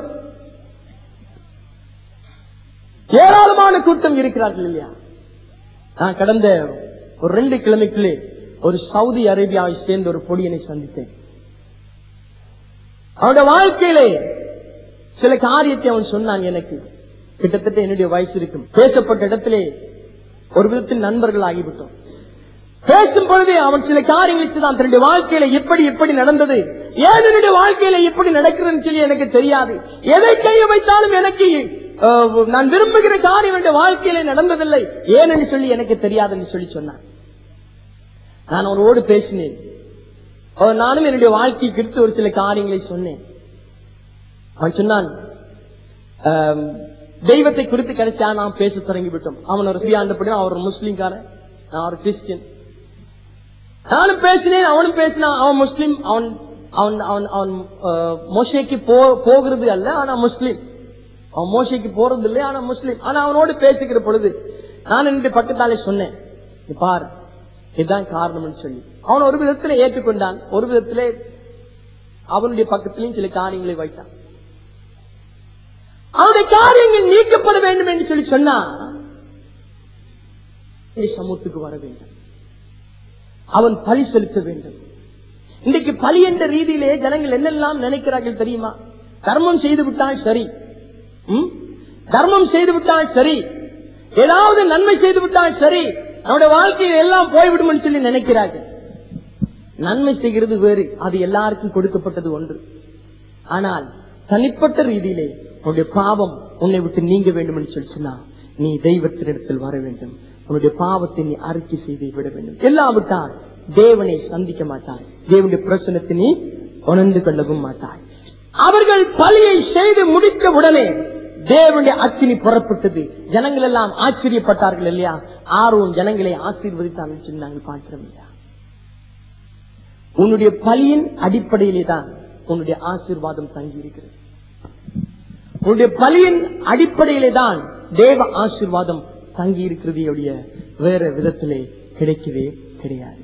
ஏராளமான கூட்டம் இருக்கிறார்கள் இல்லையா நான் கடந்த ஒரு ரெண்டு கிழமைக்குள்ளே ஒரு சவுதி அரேபியாவை சேர்ந்த ஒரு பொடியனை சந்தித்தேன் அவனுடைய வாழ்க்கையிலே சில காரியத்தை அவன் சொன்னான் எனக்கு கிட்டத்தட்ட என்னுடைய வயசு இருக்கும் பேசப்பட்ட இடத்திலே ஒரு விதத்தில் நண்பர்கள் ஆகிவிட்டோம் பேசும் பொழுதே அவன் சில காரியங்களை தான் தன்னுடைய வாழ்க்கையில எப்படி எப்படி நடந்தது ஏன் என்னுடைய வாழ்க்கையில எப்படி நடக்கிறதுன்னு சொல்லி எனக்கு தெரியாது எதை கைய வைத்தாலும் எனக்கு அஹ், நான் விரும்புகிற காரியம் என்ற வாழ்க்கையில நடந்ததில்லை ஏன் என்று சொல்லி எனக்கு தெரியாது என்று சொல்லி சொன்னான் நான் அவனோடு பேசினேன் அவர் நானும் என்னுடைய வாழ்க்கை குறித்து ஒரு சில காரியங்களை சொன்னேன் அவன் சொன்னான் ஆம், தெய்வத்தை குறித்து கிடைச்சா நாம் பேச தொடங்கி விட்டோம் அவன் ஒரு சிறியாண்டப்படி அவர் ஒரு முஸ்லீம்காரன் நான் ஒரு கிறிஸ்டியன் நானும் பேசினேன் அவனும் பேசினான் அவன் முஸ்லீம் அவன் அவன் அவன் அவன் அஹ், மோசேக்கு போ- போகிறது அல்ல ஆனா முஸ்லீம் அவன் மோசைக்கு போறது இல்லை ஆனா முஸ்லீம் ஆனா அவனோடு பேசுகிற பொழுது நான் என்னுடைய பக்கத்தாலே சொன்னேன் "நீ பார் இதுதான் காரணம்னு சொல்லி அவன் ஒரு விதத்திலே ஏற்றுக்கொண்டான் ஒரு விதத்திலே அவனுடைய பக்கத்திலையும் சில காரியங்களை வைத்தான் அவனுடைய காரியங்கள் நீக்கப்பட வேண்டும் என்று சொல்லி சொன்னா நீ சமூகத்துக்கு வர வேண்டும் அவன் பலி செலுத்த வேண்டும் இன்றைக்கு பலி என்ற ரீதியிலே ஜனங்கள் என்னெல்லாம் நினைக்கிறார்கள் தெரியுமா தர்மம் செய்து விட்டால் சரி ம்? தர்மம் செய்து விட்டால் சரி ஏதாவது நன்மை செய்து விட்டால் சரி நம்முடைய வாழ்க்கையில் எல்லாம் போய்விடும் சொல்லி நினைக்கிறார்கள் நன்மை செய்கிறது வேறு அது எல்லாருக்கும் கொடுக்கப்பட்டது ஒன்று ஆனால் தனிப்பட்ட ரீதியிலே உன்னுடைய பாவம் உன்னை விட்டு நீங்க வேண்டும் என்று சொல்லி சொன்னா நீ தெய்வத்தினிடத்தில் வர வேண்டும் உன்னுடைய பாவத்தை நீ அறிக்கை செய்து விட வேண்டும் எல்லாவிட்டால் தேவனை சந்திக்க மாட்டாய் தேவனுடைய பிரசனத்தை நீ உணர்ந்து கொள்ளவும் மாட்டாய் அவர்கள் பலியை செய்து முடித்த உடனே தேவனுடைய அக்கினி புறப்பட்டது ஜனங்கள் எல்லாம் ஆச்சரியப்பட்டார்கள் இல்லையா ஆர்வம் ஜனங்களை ஆசீர்வதித்தார்கள் சொல்லி நாங்கள் பார்க்கிறோம் இல்லையா உன்னுடைய பலியின் அடிப்படையிலே தான் உன்னுடைய ஆசீர்வாதம் தங்கி இருக்கிறது உன்னுடைய பலியின் அடிப்படையிலே தான் தேவ ஆசீர்வாதம் தங்கி இருக்கிறது ஒழிய வேற விதத்திலே கிடைக்கவே கிடையாது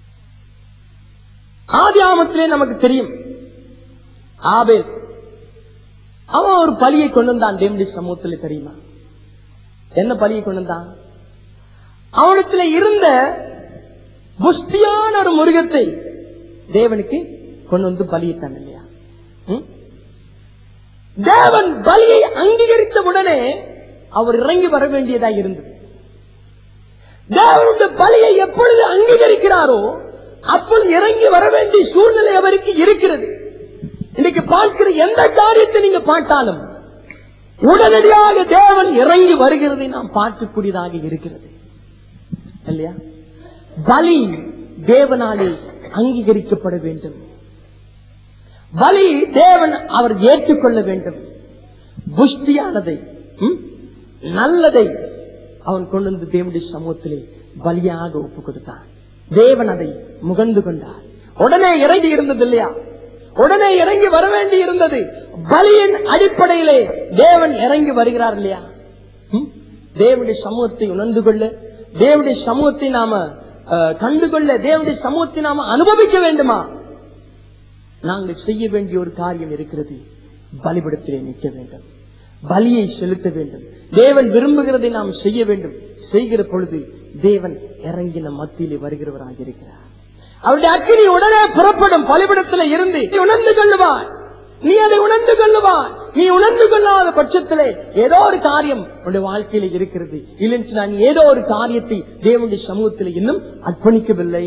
ஆதி ஆமத்திலே நமக்கு தெரியும் ஆபேல் அவன் ஒரு பலியை கொண்டு வந்தான் தேவனுடைய சமூகத்திலே தெரியுமா என்ன பலியை கொண்டு வந்தான் அவனத்துல இருந்த புஷ்டியான ஒரு மிருகத்தை தேவனுக்கு கொண்டு வந்து பலியிட்டான் இல்லையா ம்? தேவன் பலியை அங்கீகரித்த உடனே அவர் இறங்கி வர வேண்டியதா இருந்தது தேவனுடைய பலியை எப்பொழுது அங்கீகரிக்கிறாரோ அப்பொழுது இறங்கி வர வேண்டிய சூழ்நிலை அவருக்கு இருக்கிறது இன்னைக்கு பார்க்கிற எந்த காரியத்தை நீங்க பார்த்தாலும் உடனடியாக தேவன் இறங்கி வருகிறதை நாம் பார்க்கக்கூடியதாக இருக்கிறது இல்லையா பலி தேவனாலே அங்கீகரிக்கப்பட வேண்டும் பலி தேவன் அவர் ஏற்றுக்கொள்ள வேண்டும் புஷ்டியானதை ம், நல்லதை அவன் கொண்டு வந்து தேவனுடைய சமூகத்திலே பலியாக ஒப்பு கொடுத்தான் தேவன் அதை முகந்து கொண்டார் உடனே இறங்கி இருந்தது இல்லையா உடனே இறங்கி வர வேண்டி இருந்தது பலியின் அடிப்படையிலே தேவன் இறங்கி வருகிறார் இல்லையா ம்? தேவனுடைய சமூகத்தை உணர்ந்து கொள்ள தேவனுடைய சமூகத்தை நாம அஹ், கண்டுகொள்ள தேவனுடைய சமூகத்தை நாம அனுபவிக்க வேண்டுமா நாங்கள் செய்ய வேண்டிய ஒரு காரியம் இருக்கிறது பலிபடத்திலே நிற்க வேண்டும் பலியை செலுத்த வேண்டும் தேவன் விரும்புகிறதை நாம் செய்ய வேண்டும் செய்கிற பொழுது தேவன் இறங்கின மத்தியிலே வருகிறவராக இருக்கிறார் அவருடைய அக்கினி உடனே புறப்படும் பலிபிடத்திலே இருந்து நீ உணர்ந்து கொள்ளுவாய் நீ அதை உணர்ந்து கொள்ளுவாய் நீ உணர்ந்து கொள்ளாத பட்சத்திலே ஏதோ ஒரு காரியம் உன்னுடைய வாழ்க்கையில இருக்கிறது இல்லைன்னு நான் ஏதோ ஒரு காரியத்தை தேவனுடைய சமூகத்தில் இன்னும் அர்ப்பணிக்கவில்லை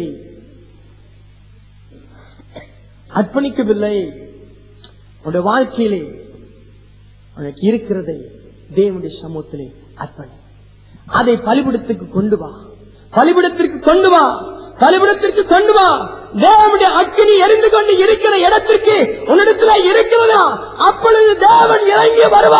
அர்ப்பணிக்கவில்லை உன்னுடைய வாழ்க்கையிலே உனக்கு இருக்கிறதை தேவனுடைய சமூகத்திலே அர்ப்பணி அதை பலிபிடத்துக்கு கொண்டு வா பலிபிடத்திற்கு கொண்டு வா பலிபிடத்திற்கு கொண்டு வா தேவனுடைய அக்கினி எரிந்து கொண்டு இருக்கிற இடத்திற்கு உன்னிடத்துல இருக்கிறதா அப்பொழுது தேவன் இறங்கி வருவா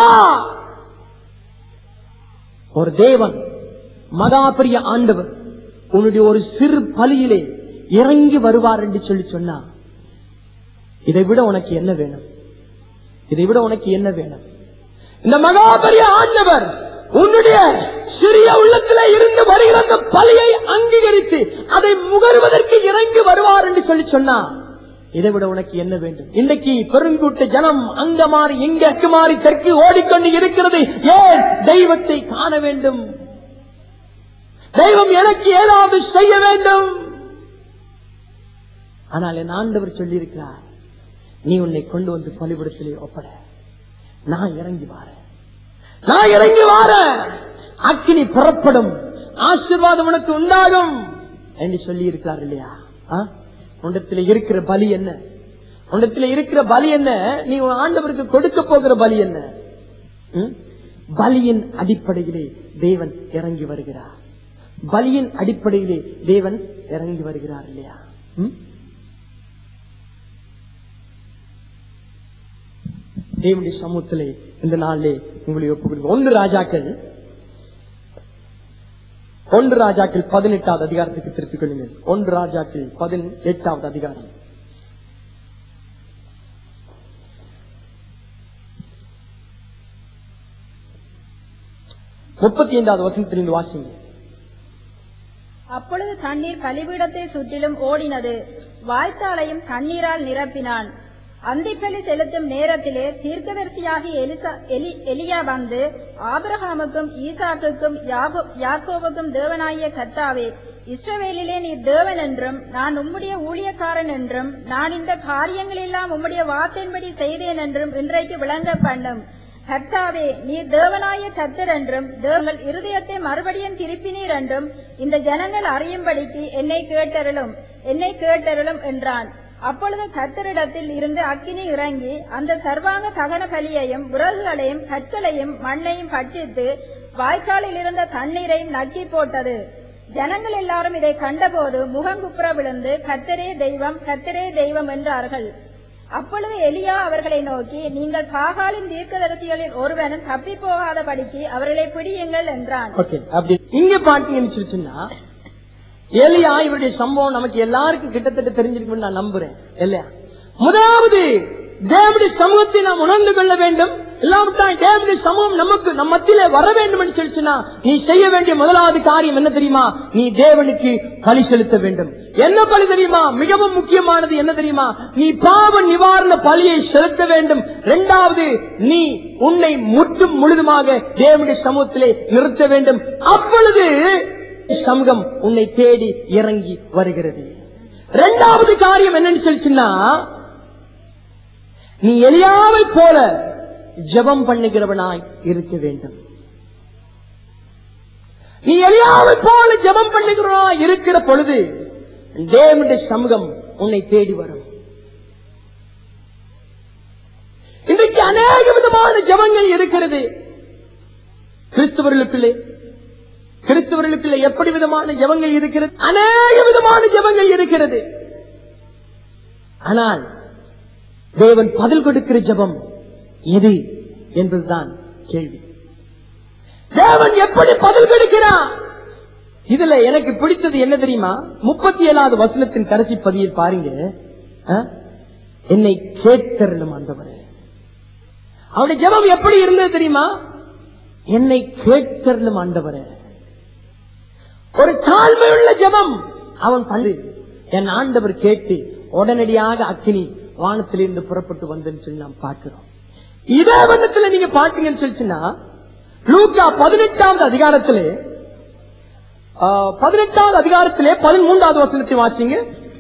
ஒரு தேவன் மகாபரிய ஆண்டவர் உன்னுடைய ஒரு சிறு பலியிலே இறங்கி வருவார் என்று சொல்லி சொன்னா இதை விட உனக்கு என்ன வேணும் இதை விட உனக்கு என்ன வேணும் இந்த மகாபரிய ஆண்டவர் உன்னுடைய சிறிய உள்ளத்திலே இருந்து வருகிற அந்த பலியை அங்கீகரித்து அதை முகருவதற்கு இறங்கி வருவார் என்று சொல்லி சொன்னா இதை விட உனக்கு என்ன வேண்டும் இன்றைக்கு பெருங்கூட்ட ஜனம் அங்க மாறி இங்க மாறி தெற்கு ஓடிக்கொண்டு இருக்கிறது ஏன் தெய்வத்தை காண வேண்டும் தெய்வம் எனக்கு ஏதாவது செய்ய வேண்டும் ஆனால் என் ஆண்டவர் சொல்லியிருக்கிறார் நீ உன்னை கொண்டு வந்து பலிபடத்திலே ஒப்பட நான் இறங்கி வாரேன் நான் இறங்கி வாரேன் அக்கினி புறப்படும் ஆசீர்வாதம் உனக்கு உண்டாகும் என்று சொல்லி இருக்கிறார் இல்லையா ஆ? உன்னிடத்தில் இருக்கிற பலி என்ன உன்னிடத்தில் இருக்கிற பலி என்ன நீ உன் ஆண்டவருக்கு கொடுக்க போகிற பலி என்ன ம்? பலியின் அடிப்படையிலே தேவன் இறங்கி வருகிறார் பலியின் அடிப்படையிலே தேவன் இறங்கி வருகிறார் இல்லையா ம்? தேவனுடைய சமூகத்திலே இந்த நாளிலே உங்களை ஒப்புக்கொள்வோம் ஒன்று ராஜாக்கள் ஒன்று ராஜாக்கள் பதினெட்டாவது அதிகாரத்துக்கு திருப்பிக் கொள்ளுங்கள் ஒன்று ராஜாக்கள் பதினெட்டாவது அதிகாரம் முப்பத்தி ஐந்தாவது வசனத்திலிருந்து வாசிங்க அப்பொழுது தண்ணீர் பலிபீடத்தை சுற்றிலும் ஓடினது வாய்க்காலையும் தண்ணீரால் நிரப்பினான் அந்திப்பலி செலுத்தும் நேரத்திலே தீர்க்கதரிசியாகிய எலிசா எலி எலியா வந்து ஆபிரகாமுக்கும் ஈசாக்குக்கும் யாகோ- யாக்கோபுக்கும் தேவனாகிய கர்த்தாவே இஸ்ரவேலிலே நீ தேவன் என்றும் நான் உம்முடைய ஊழியக்காரன் என்றும் நான் இந்த காரியங்களெல்லாம் உம்முடைய வாக்கின்படி செய்தேன் என்றும் இன்றைக்கு விளங்க பண்ணும் கர்த்தாவே நீர் தேவனாய கர்த்தர் என்றும் தேவங்கள் இருதயத்தை மறுபடியும் திருப்பினீர் என்றும் இந்த ஜனங்கள் அறியும்படிக்கு என்னை கேட்டருளும் என்னை கேட்டருளும் என்றான் அப்பொழுது கர்த்தரிடத்தில் இருந்து அக்கினி இறங்கி அந்த சர்வாங்க தகன பலியையும் விறகுகளையும் கற்களையும் மண்ணையும் பட்சித்து வாய்க்காலில் இருந்த தண்ணீரையும் நக்கி போட்டது ஜனங்கள் எல்லாரும் இதை கண்டபோது முகங்குப்புற விழுந்து கர்த்தரே தெய்வம் கர்த்தரே தெய்வம் என்றார்கள் அப்பொழுது எலியா அவர்களை நோக்கி நீங்கள் பாகாலின் தீர்க்கதரிசிகளில் ஒருவனும் தப்பி போகாதபடிக்கு அவர்களை பிடியுங்கள் என்றான் ஓகே அப்படி இங்க பாத்தீங்கன்னு சொல்லி சொன்னா எலியா இவருடைய சம்பவம் நமக்கு எல்லாருக்கும் கிட்டத்தட்ட தெரிஞ்சிருக்கும்னு நான் நம்புறேன் இல்லையா முதலாவது தேவனுடைய சமூகத்தை நாம் உணர்ந்து கொள்ள வேண்டும் இல்லாவிட்டால் தேவனுடைய சமூகம் நமக்கு நம்ம மத்தியில வர வேண்டும் என்று சொல்லி சொன்னா நீ செய்ய வேண்டிய முதலாவது காரியம் என்ன தெரியுமா நீ தேவனுக்கு பலி செலுத்த வேண்டும் என்ன பலி தெரியுமா மிகவும் முக்கியமானது என்ன தெரியுமா நீ பாவ நிவாரண பலியை செலுத்த வேண்டும் இரண்டாவது நீ உன்னை முற்றும் முழுதுமாக தேவனுடைய சமூகத்திலே நிறுத்த வேண்டும் அப்பொழுது சமூகம் உன்னை தேடி இறங்கி வருகிறது இரண்டாவது காரியம் என்னன்னு சொல்லிச்சுன்னா நீ எலியாவை போல ஜெபம் பண்ணுகிறவனாய் இருக்க வேண்டும் நீ எலியாவை போல ஜெபம் பண்ணுகிறவனாய் இருக்கிற பொழுது தேவனுடைய சமூகம் உன்னை தேடி வரும் இன்றைக்கு அநேக விதமான ஜெபங்கள் இருக்கிறது கிறிஸ்தவர்களுக்குள்ளே கிறிஸ்தவர்களுக்குள்ள எப்படி விதமான ஜெபங்கள் இருக்கிறது அநேக விதமான ஜெபங்கள் இருக்கிறது ஆனால் தேவன் பதில் கொடுக்கிற ஜெபம் எது என்பதுதான் கேள்வி தேவன் எப்படி பதில் கொடுக்கிறார் இதுல எனக்கு பிடித்தது என்ன தெரியுமா முப்பத்தி ஏழாவது வசனத்தின் கடைசி பதியில் பாருங்க ஆ? என்னை கேட்கறலும் ஆண்டவரே அவனுடைய ஜெபம் எப்படி இருந்தது தெரியுமா என்னை கேட்கறலும் ஆண்டவரே ஒரு தாழ்மையுள்ள ஜெபம் அவன் பண்ணு என் ஆண்டவர் கேட்டு உடனடியாக அக்கினி வானத்திலிருந்து புறப்பட்டு வந்தேன்னு சொல்லி நாம் பார்க்கிறோம் இதே வண்ணத்துல நீங்க பாத்தீங்கன்னு சொல்லிச்சுன்னா லூக்கா பதினெட்டாவது அதிகாரத்திலே ஆ, பதினெட்டாவது அதிகாரத்திலே பதிமூன்றாவது வசனத்தை வாசிங்க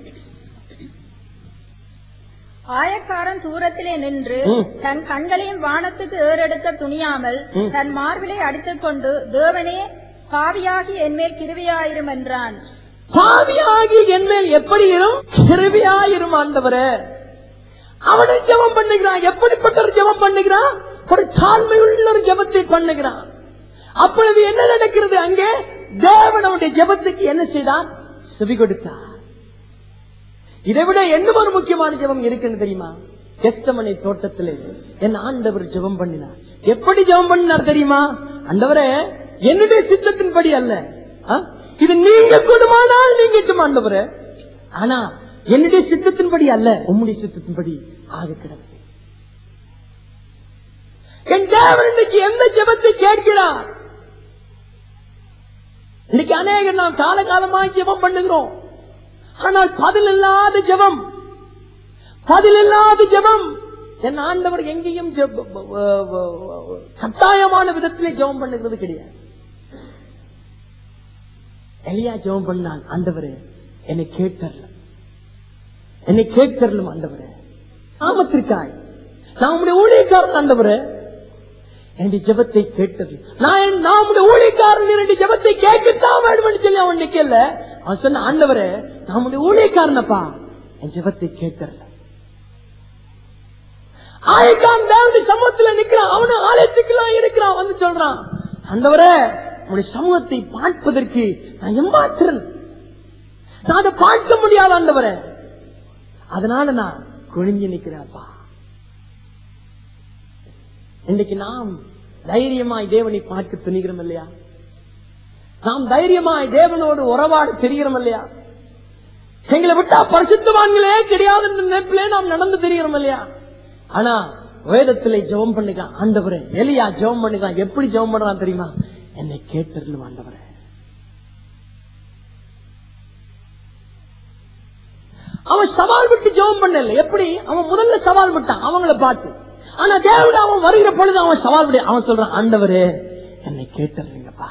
ஆயக்காரன் தூரத்திலே நின்று ம். தன் கண்களையும் வானத்துக்கு ஏறெடுக்க துணியாமல் ம். தன் மார்பிலை அடித்துக் கொண்டு தேவனே பாவியாகி என்மேல் கிருவியாயிரும் என்றான் பாவியாகி என் மேல் எப்படி இரும் கிருபியாயிரும் ஆண்டவரே அவனை ஜெபம் பண்ணுகிறான் எப்படிப்பட்ட ஒரு ஜெபம் பண்ணுகிறான் ஒரு தாழ்மையுள்ள ஒரு ஜெபத்தை பண்ணுகிறான் அப்பொழுது என்ன நடக்கிறது அங்கே தேவன் அவனுடைய ஜெபத்துக்கு என்ன செய்தார் செவி கொடுத்தார் இதை விட என்ன ஒரு முக்கியமான ஜெபம் இருக்குன்னு தெரியுமா கெஸ்டமனை தோட்டத்திலே என் ஆண்டவர் ஜெபம் பண்ணினார் எப்படி ஜெபம் பண்ணினார் தெரியுமா ஆண்டவரே என்னுடைய சித்தத்தின்படி அல்ல ஆ? இது நீங்க கூடுமானால் நீங்கட்டும் ஆண்டவரே ஆனா என்னுடைய சித்தத்தின்படி அல்ல உம்முடைய சித்தத்தின்படி ஆக கிடக்கு என் தேவன் இன்னைக்கு எந்த ஜெபத்தை கேட்கிறார் இன்னைக்கு அநேகர் நாம் காலகாலமாக ஜெபம் பண்ணுகிறோம் ஆனால் பதில் இல்லாத ஜெபம் பதில் இல்லாத ஜெபம் என் ஆண்டவர் எங்கேயும் ஜெப- வ- வ- வ- கட்டாயமான விதத்திலே ஜெபம் பண்ணுகிறது கிடையாது எலியா ஜெபம் பண்ணான் ஆண்டவரே என்னை கேட்டர்ல என்னை கேட்கறலும் ஆண்டவரே ஆபத்திற்காய் நான் உங்களுடைய ஊழியக்காரன் ஆண்டவரே என்னுடைய ஜெபத்தை கேட்டது நான் என்- நான் உங்களுடைய ஊழியக்காரன் என்னுடைய ஜெபத்தை கேட்கத்தான் வேண்டும் சொல்லி அவன் நிக்கல அவன் சொன்ன ஆண்டவரே நான் உங்களுடைய ஊழியக்காரனப்பா என் ஜெபத்தை கேட்கறல ஆயக்கான் தேவனுடைய சமூகத்துல நிக்கிறான் அவனும் ஆலயத்துக்குலாம் இருக்கிறான் வந்து சொல்றான் ஆண்டவரே உங்களுடைய சமூகத்தை பார்ப்பதற்கு நான் எம்மாத்திரன் நான் அதை பார்க்க முடியாத ஆண்டவரே அதனால நான் குனிஞ்சு நிக்கிறேன்ப்பா இன்னைக்கு நாம் தைரியமாய் தேவனை பார்க்க துணிகிறோம் இல்லையா நாம் தைரியமாய் தேவனோடு உறவாட தெரிகிறோம் இல்லையா எங்களை விட்டா பரிசுத்தவான்களே கிடையாது நினைப்பிலே நாம் நடந்து தெரிகிறோம் இல்லையா ஆனா வேதத்திலே ஜெபம் பண்ணுகிறான் ஆண்டவரே எலியா ஜெபம் பண்ணுகிறான் எப்படி ஜெபம் பண்றான் தெரியுமா என்னை கேட்டருளும் ஆண்டவரே அவன் சவால் விட்டு ஜெபம் பண்ணல எப்படி அவன் முதல்ல சவால் விட்டான் அவங்கள பார்த்து ஆனா தேவன் அவன் வருகிற பொழுது அவன் சவால் விட அவன் சொல்றான் ஆண்டவரே என்னை கேட்டுறீங்கப்பா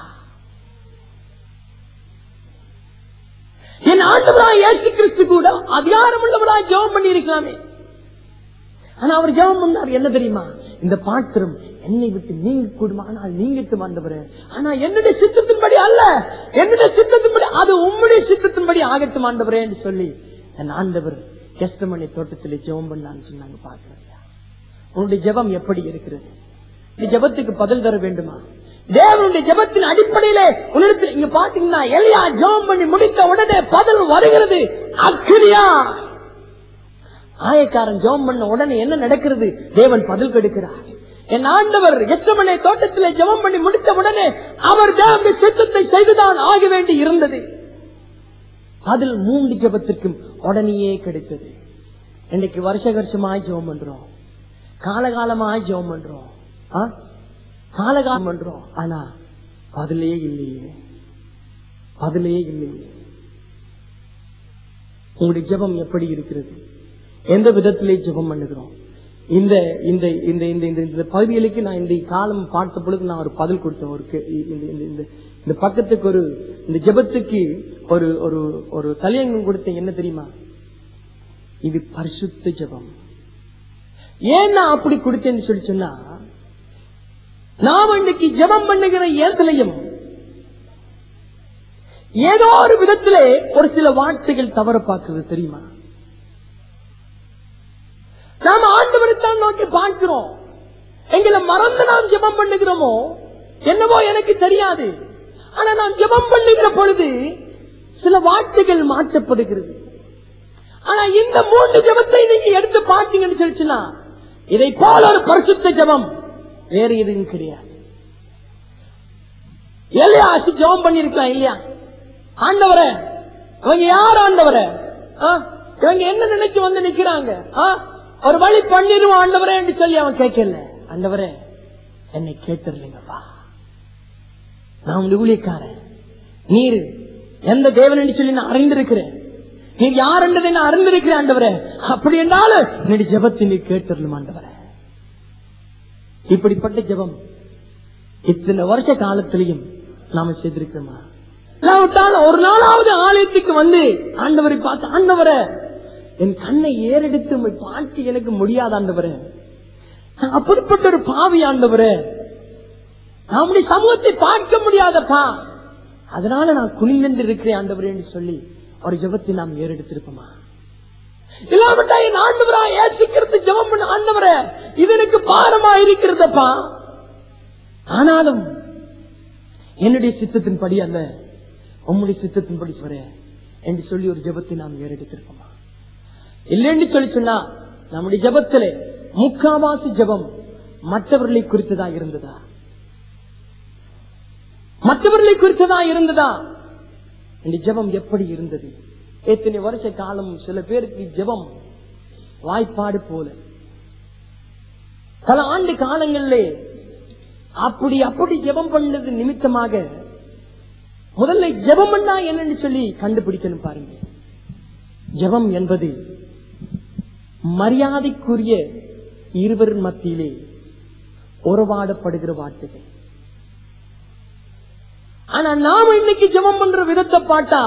என் ஆண்டவராய் இயேசு கிறிஸ்து கூட அதிகாரம் உள்ளவராய் ஜெபம் பண்ணி இருக்கலாமே ஆனா அவர் ஜெபம் பண்ணார் என்ன தெரியுமா இந்த பாத்திரம் என்னை விட்டு நீங்க கூடுமானால் நீங்கிட்டு ஆண்டவரே ஆனா என்னுடைய சித்தத்தின்படி அல்ல என்னுடைய சித்தத்தின்படி அது உம்முடைய சித்தத்தின்படி ஆகட்டும் ஆண்டவரே என்று சொல்லி என் ஆண்டவர் கெஸ்டமணி தோட்டத்தில் ஜெபம் பண்ணான்னு சொன்னாங்க பாக்குறேன் உன்னுடைய ஜெபம் எப்படி இருக்கிறது இந்த ஜெபத்துக்கு பதில் தர வேண்டுமா தேவனுடைய ஜெபத்தின் அடிப்படையிலே உன்னிடத்தில் இங்க பாத்தீங்கன்னா எலியா ஜெபம் பண்ணி முடித்த உடனே பதில் வருகிறது அக்கிரியா ஆயக்காரன் ஜெபம் பண்ண உடனே என்ன நடக்கிறது தேவன் பதில் கொடுக்கிறார் என் ஆண்டவர் எஸ்டமனை தோட்டத்திலே ஜெபம் பண்ணி முடித்த உடனே அவர் தேவனுடைய சித்தத்தை செய்துதான் ஆக வேண்டி இருந்தது அதில் மூன்று ஜெபத்திற்கும் உடனேயே கிடைத்தது இன்னைக்கு வருஷ வருஷமாய் ஜெபம் பண்றோம் காலகாலமாய் ஜெபம் பண்றோம் ஆ? காலகாலம் பண்றோம் ஆனா பதிலே இல்லையே பதிலே இல்லையே உங்களுடைய ஜெபம் எப்படி இருக்கிறது எந்த விதத்திலே ஜெபம் பண்ணுகிறோம் இந்த இந்த இந்த இந்த இந்த இந்த பகுதிகளுக்கு நான் இந்த காலம் பார்த்த பொழுது நான் ஒரு பதில் கொடுத்தேன் ஒரு கே- இந்த இந்த இந்த இந்த பக்கத்துக்கு ஒரு இந்த ஜெபத்துக்கு ஒரு ஒரு ஒரு தலையங்கம் கொடுத்தேன் என்ன தெரியுமா இது பரிசுத்த ஜெபம் ஏன் நான் அப்படி கொடுத்தேன்னு சொல்லி சொன்னா நாம் இன்னைக்கு ஜெபம் பண்ணுகிற இடத்துலையும் ஏதோ ஒரு விதத்திலே ஒரு சில வார்த்தைகள் தவற பார்க்கிறது தெரியுமா நாம் ஆண்டவரைத்தான் நோக்கி பார்க்கிறோம் எங்களை மறந்து நாம் ஜெபம் பண்ணுகிறோமோ என்னவோ எனக்கு தெரியாது ஆனா நாம் ஜெபம் பண்ணுகிற பொழுது சில வார்த்தைகள் மாற்றப்படுகிறது ஆனா இந்த மூன்று ஜெபத்தை நீங்க எடுத்து பார்த்தீங்கன்னு சொல்லிச்சுன்னா இதை போல ஒரு பரிசுத்த ஜெபம் வேற எதுவும் கிடையாது எல்லையாசு ஜெபம் பண்ணிருக்கலாம் இல்லையா ஆண்டவரே இவங்க யார் ஆண்டவரே ஆ? இவங்க என்ன நினைச்சு வந்து நிக்கிறாங்க ஆ? ஒரு வழி பண்ணிடுவோம் ஆண்டவரே என்று சொல்லி அவன் கேட்கல ஆண்டவரே என்னை கேட்டுறீங்கப்பா நான் உங்க ஊழியக்காரன் நீர் எந்த தேவன் என்று சொல்லி நான் அறிந்திருக்கிறேன் நீர் யார் என்றதை நான் அறிந்திருக்கிறேன் ஆண்டவரே அப்படி என்றாலும் என்னுடைய ஜெபத்தை நீர் கேட்டுறலும் ஆண்டவரே இப்படிப்பட்ட ஜெபம் இத்தனை வருஷ காலத்திலையும் நாம செய்திருக்கிறோமா இல்லாவிட்டால் ஒரு நாளாவது ஆலயத்துக்கு வந்து ஆண்டவரை பார்த்து ஆண்டவரே என் கண்ணை ஏறெடுத்து உம்மை பார்க்க எனக்கு முடியாத ஆண்டவரே நான் அப்படிப்பட்ட ஒரு பாவி ஆண்டவரே நம்முடைய சமூகத்தை பார்க்க முடியாதப்பா அதனால நான் குனிந்து இருக்கிறேன் ஆண்டவரே என்று சொல்லி ஒரு ஜெபத்தை நாம் ஏறெடுத்திருப்போமா இல்லாவிட்டா என் ஆண்டவரா ஏசிக்கிறது ஜெபம் பண்ண ஆண்டவரே இது எனக்கு பாரமா இருக்கிறதப்பா ஆனாலும் என்னுடைய சித்தத்தின்படி அல்ல உம்முடைய சித்தத்தின்படி சொல்ற என்று சொல்லி ஒரு ஜெபத்தை நாம் ஏறெடுத்திருப்போமா இல்லைன்னு சொல்லி சொன்னா நம்முடைய ஜெபத்திலே முக்காவாசி ஜெபம் மற்றவர்களை குறித்ததா இருந்ததா மற்றவர்களை குறித்ததா இருந்ததா இந்த ஜெபம் எப்படி இருந்தது எத்தனை வருஷ காலம் சில பேருக்கு ஜெபம் வாய்ப்பாடு போல பல ஆண்டு காலங்களிலே அப்படி அப்படி ஜெபம் பண்ணது நிமித்தமாக முதல்ல ஜெபம் பண்ணா என்னன்னு சொல்லி கண்டுபிடிக்கணும் பாருங்க ஜெபம் என்பது மரியாதைக்குரிய இருவர் மத்தியிலே உறவாடப்படுகிற வார்த்தைகள் ஆனா நாம இன்னைக்கு ஜெபம் பண்ற விதத்தை பார்த்தா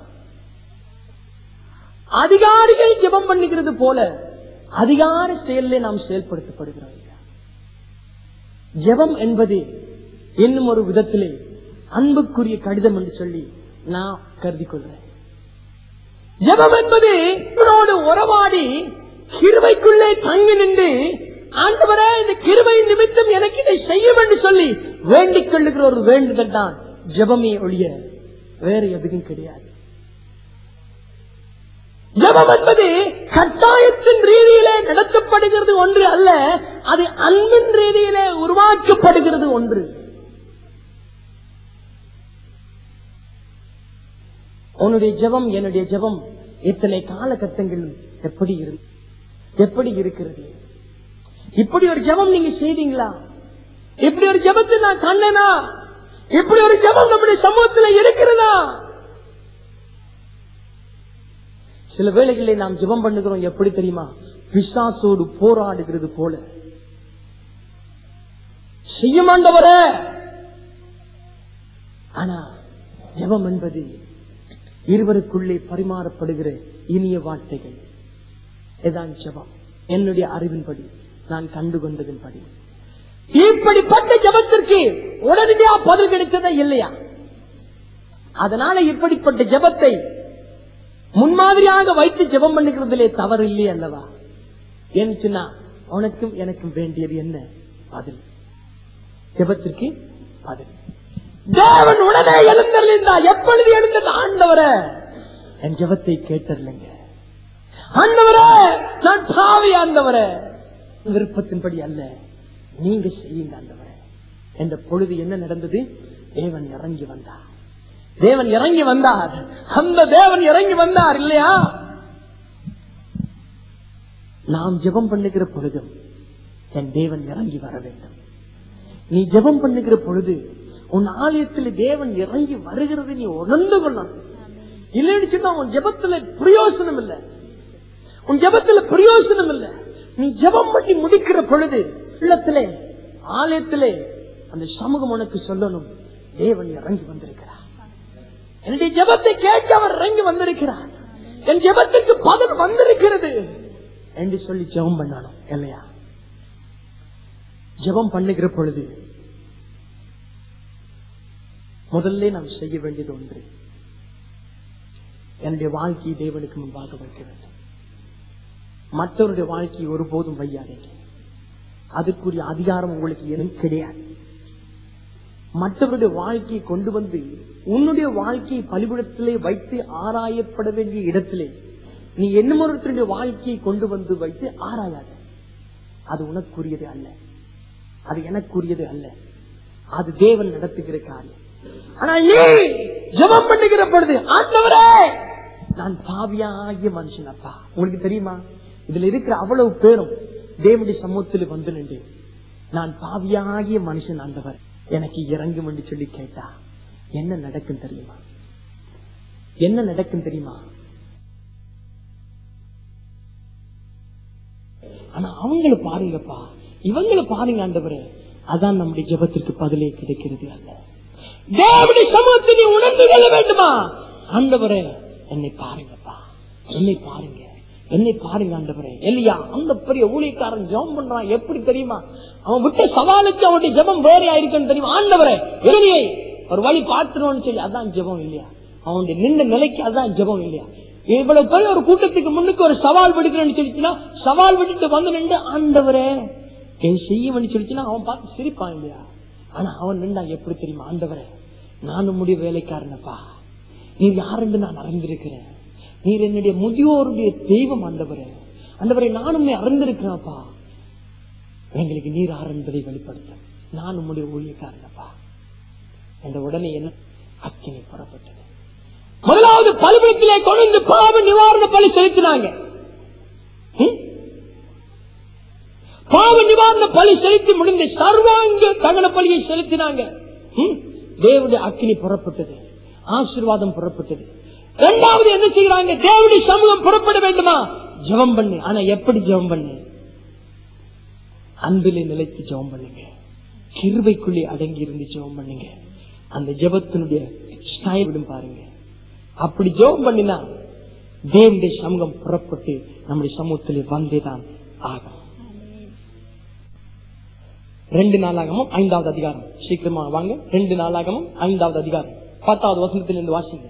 அதிகாரிகள் ஜெபம் பண்ணுகிறது போல அதிகார செயலில் நாம் செயல்படுத்தப்படுகிறோம் ஐயா. ஜெபம் என்பது இன்னும் ஒரு விதத்திலே அன்புக்குரிய கடிதம் என்று சொல்லி நான் கருதி கொள்றேன் ஜெபம் என்பது இவரோடு உறவாடி கிருபைக்குள்ளே தங்கி நின்று ஆண்டவரே இந்த கிருபை நிமித்தம் எனக்கு இதை செய்யும் என்று சொல்லி வேண்டிக் கொள்ளுகிற ஒரு வேண்டுதல் தான் ஜெபமே ஒழிய வேற எதுவும் கிடையாது ஜெபம் என்பது கட்டாயத்தின் ரீதியிலே நடத்தப்படுகிறது ஒன்று அல்ல அது அன்பின் ரீதியிலே உருவாக்கப்படுகிறது ஒன்று உன்னுடைய ஜெபம் என்னுடைய ஜெபம் இத்தனை காலகட்டங்கள் எப்படி இரு எப்படி இருக்கிறது இப்படி ஒரு ஜெபம் நீங்க செய்தீங்களா இப்படி ஒரு ஜெபத்தை நான் கண்ணனா இப்படி ஒரு ஜெபம் நம்முடைய சமூகத்தில் இருக்கிறதா சில வேளைகளில் நாம் ஜெபம் பண்ணுகிறோம் எப்படி தெரியுமா பிசாசோடு போராடுகிறது போல செய்ய மாண்டவரே ஆனா ஜெபம் என்பது இருவருக்குள்ளே பரிமாறப்படுகிற இனிய வார்த்தைகள் இதான் ஜெபம் என்னுடைய அறிவின்படி நான் கண்டு கொண்டதின்படி இப்படிப்பட்ட ஜெபத்திற்கு உடனடியா பதில் கிடைத்ததா இல்லையா அதனால இப்படிப்பட்ட ஜெபத்தை முன்மாதிரியாக வைத்து ஜெபம் பண்ணுகிறதிலே தவறு இல்லை அல்லவா ஏன்னு சொன்னா உனக்கும் எனக்கும் வேண்டியது என்ன பதில் ஜெபத்திற்கு பதில் தேவன் உடனே எழுந்திருந்தா எப்பொழுது எழுந்தது ஆண்டவர என் ஜெபத்தை கேட்டர்லைங்க ஆண்டவரே நான் பாவி ஆண்டவரே விருப்பத்தின்படி அல்ல நீங்க செய்யுங்க ஆண்டவரே என்ற பொழுது என்ன நடந்தது தேவன் இறங்கி வந்தார் தேவன் இறங்கி வந்தார் அந்த தேவன் இறங்கி வந்தார் இல்லையா நாம் ஜெபம் பண்ணுகிற பொழுதும் என் தேவன் இறங்கி வர வேண்டும் நீ ஜெபம் பண்ணுகிற பொழுது உன் ஆலயத்தில் தேவன் இறங்கி வருகிறது நீ உணர்ந்து கொள்ளணும் இல்லைன்னு சொன்னா உன் ஜெபத்துல பிரயோசனம் இல்லை உன் ஜெபத்துல பிரயோசனம் இல்லை நீ ஜெபம் பண்ணி முடிக்கிற பொழுது உள்ளத்திலே ஆலயத்திலே அந்த சமூகம் உனக்கு சொல்லணும் தேவன் இறங்கி வந்திருக்கிறார் என்னுடைய ஜெபத்தை கேட்டு அவர் இறங்கி வந்திருக்கிறார் என் ஜெபத்துக்கு பதில் வந்திருக்கிறது என்று சொல்லி ஜெபம் பண்ணணும் இல்லையா ஜெபம் பண்ணுகிற பொழுது முதல்ல நாம் செய்ய வேண்டியது ஒன்று என்னுடைய வாழ்க்கையை தேவனுக்கு முன்பாக வைக்க வேண்டும் மற்றவருடைய வாழ்க்கையை ஒருபோதும் வையாதீங்க அதுக்குரிய அதிகாரம் உங்களுக்கு எதுவும் கிடையாது மற்றவருடைய வாழ்க்கையை கொண்டு வந்து உன்னுடைய வாழ்க்கையை பலிபுடத்திலே வைத்து ஆராயப்பட வேண்டிய இடத்திலே நீ என்னமொருத்தருடைய வாழ்க்கையை கொண்டு வந்து வைத்து ஆராயாத அது உனக்குரியது அல்ல அது எனக்குரியது அல்ல அது தேவன் நடத்துகிற காரியம் ஆனா நீ ஜெபம் பண்ணுகிற பொழுது ஆண்டவரே நான் பாவியாகிய மனுஷன் அப்பா உங்களுக்கு தெரியுமா இதுல இருக்கிற அவ்வளவு பேரும் தேவனுடைய சமூகத்தில் வந்து நின்று நான் பாவியாகிய மனுஷன் ஆண்டவர் எனக்கு இறங்கும் என்று சொல்லி கேட்டா என்ன நடக்கும் தெரியுமா என்ன நடக்கும் தெரியுமா ஆனா அவங்கள பாருங்கப்பா இவங்கள பாருங்க ஆண்டவரே அதான் நம்முடைய ஜெபத்திற்கு பதிலே கிடைக்கிறது அல்ல தேவனுடைய சமூகத்தை நீ உணர்ந்து கொள்ள வேண்டுமா ஆண்டவரே என்னை பாருங்கப்பா என்னை பாருங்க என்னை பாருங்க ஆண்டவரே இல்லையா அந்த பெரிய ஊழியக்காரன் ஜெபம் பண்றான் எப்படி தெரியுமா அவன் விட்ட சவாலுக்கு அவனுடைய ஜெபம் வேறையா இருக்குன்னு தெரியுமா ஆண்டவரே எளியை ஒரு வழி பார்த்துருவோம்னு சொல்லி அதான் ஜெபம் இல்லையா அவனுடைய நின்ற நிலைக்கு அதான் ஜெபம் இல்லையா இவ்வளவு பேர் ஒரு கூட்டத்துக்கு முன்னுக்கு ஒரு சவால் விடுக்கிறேன்னு சொல்லிச்சுன்னா சவால் விட்டுட்டு வந்து நின்று ஆண்டவரே என் செய்யவன்னு சொல்லிச்சுன்னா அவன் பார்த்து சிரிப்பான் இல்லையா ஆனா அவன் நின்றா எப்படி தெரியுமா ஆண்டவரே நான் உம்முடைய வேலைக்காரனப்பா நீர் யார் என்று நான் அறிந்திருக்கிறேன் நீர் என்னுடைய முதியோருடைய தெய்வம் ஆண்டவரே ஆண்டவரை நானும் அறிந்திருக்கிறேன்ப்பா எங்களுக்கு நீர் யார் என்பதை வெளிப்படுத்த நான் உம்முடைய ஊழியக்காரனப்பா என்ற உடனே என்ன அக்கினி புறப்பட்டது முதலாவது பலிபீடத்திலே கொண்டு வந்து பாவ நிவாரண பலி செலுத்தினாங்க ம்? பாவ நிவாரண பலி செலுத்தி முடிந்த சர்வாங்க தகன பலியை செலுத்தினாங்க ம்? தேவனுடைய அக்கினி புறப்பட்டது ஆசீர்வாதம் புறப்பட்டது இரண்டாவது என்ன செய்யறாங்க தேவனுடைய சமூகம் புறப்பட வேண்டுமா ஜெபம் பண்ணு ஆனா எப்படி ஜெபம் பண்ணு அன்பிலே நிலைத்து ஜெபம் பண்ணுங்க கிருபைக்குள்ளே அடங்கி இருந்து ஜெபம் பண்ணுங்க அந்த ஜெபத்தினுடைய ஸ்டைல் விடும் பாருங்க அப்படி ஜெபம் பண்ணினா தேவனுடைய சமூகம் புறப்பட்டு நம்முடைய சமூகத்திலே வந்தேதான் ஆகும் ரெண்டு நாளாகமும் ஐந்தாவது அதிகாரம் சீக்கிரமா வாங்க ரெண்டு நாளாகமும் ஐந்தாவது அதிகாரம் பத்தாவது வசனத்திலிருந்து வாசிங்க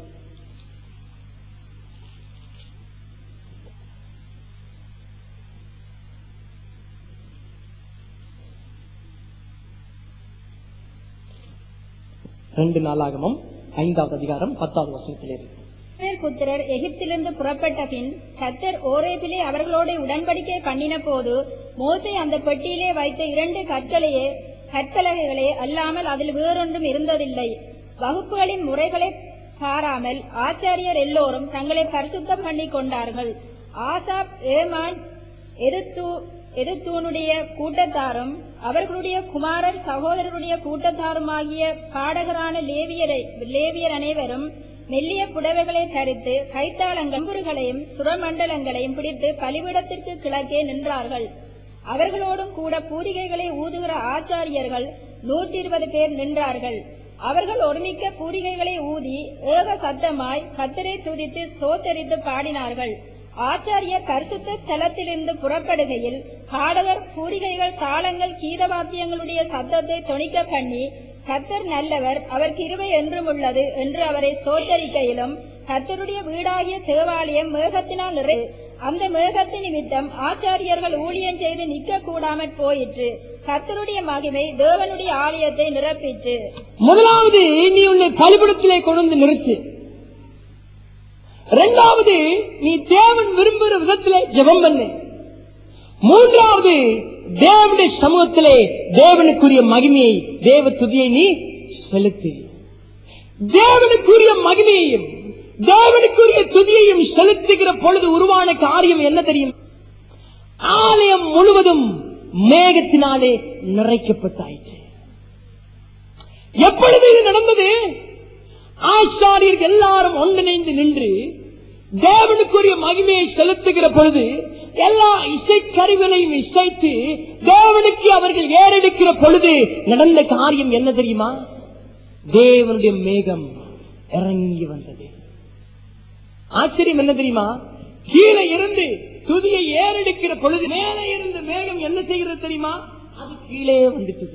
ரெண்டு நாளாகமும் ஐந்தாவது அதிகாரம் பத்தாவது வசனத்திலிருந்து இஸ்ரவேல் புத்திரர் எகிப்திலிருந்து புறப்பட்ட பின் கர்த்தர் ஓரேபிலே அவர்களோட உடன்படிக்கை பண்ணின போது மோசே அந்த பெட்டியிலே வைத்த இரண்டு கற்களையே கற்பலகைகளே அல்லாமல் அதில் வேறொன்றும் இருந்ததில்லை வகுப்புகளின் முறைகளை பாராமல் ஆச்சாரியர் எல்லோரும் தங்களை பரிசுத்தம் பண்ணி கொண்டார்கள் ஆசாப் ஏமான் எருத்து எருத்தூனுடைய கூட்டத்தாரும் அவர்களுடைய குமாரர் சகோதரருடைய கூட்டத்தாருமாகிய பாடகரான லேவியரை லேவியர் அனைவரும் மெல்லிய புடவைகளை தரித்து கைத்தாளங்கம்புர்களையும் சுரமண்டலங்களையும் பிடித்து பலிபீடத்திற்கு கிழக்கே நின்றார்கள் அவர்களோடும் கூட பூரிகைகளை ஊதுகிற ஆச்சாரியர்கள் நூற்றி இருபது பேர் நின்றார்கள் அவர்கள் ஒருமிக்க பூரிகைகளை ஊதி ஏக சத்தமாய் கத்தரை துதித்து சோத்தரித்து பாடினார்கள் ஆச்சாரியர் பரிசுத்த ஸ்தலத்திலிருந்து புறப்படுகையில் பாடகர் பூரிகைகள் தாளங்கள் கீதவாத்தியங்களுடைய சத்தத்தை தொனிக்க பண்ணி கத்தர் நல்லவர் அவர் கிருபை என்றும் உள்ளது என்று அவரை சோத்தரிக்கையிலும் கத்தருடைய வீடாகிய தேவாலயம் மேகத்தினால் நிறை அந்த மேகத்தின் நிமித்தம் ஆச்சாரியர்கள் ஊழியம் செய்து நிற்க கூடாமற் போயிற்று கத்தருடைய மகிமை தேவனுடைய ஆலயத்தை நிரப்பிற்று முதலாவது நீ உன்னை பலிபடத்திலே கொண்டு வந்து நிறுத்து இரண்டாவது நீ தேவன் விரும்புகிற விதத்திலே ஜெபம் பண்ணு மூன்றாவது தேவனுடைய சமூகத்திலே தேவனுக்குரிய மகிமையை தேவ துதியை நீ செலுத்து தேவனுக்குரிய மகிமையையும் தேவனுக்குரிய துதியையும் செலுத்துகிற பொழுது உருவான காரியம் என்ன தெரியும் ஆலயம் முழுவதும் மேகத்தினாலே நிறைக்கப்பட்டாயிற்று எப்பொழுது இது நடந்தது ஆச்சாரியர்கள் எல்லாரும் ஒன்றிணைந்து நின்று தேவனுக்குரிய மகிமையை செலுத்துகிற பொழுது எல்லா இசைக்கருவிகளையும் இசைத்து தேவனுக்கு அவர்கள் ஏறெடுக்கிற பொழுது நடந்த காரியம் என்ன தெரியுமா தேவனுடைய மேகம் இறங்கி வந்தது ஆச்சரியம் என்ன தெரியுமா கீழே இருந்து துதியை ஏறெடுக்கிற பொழுது மேலே இருந்த மேகம் என்ன செய்கிறது தெரியுமா அது கீழே வந்துட்டது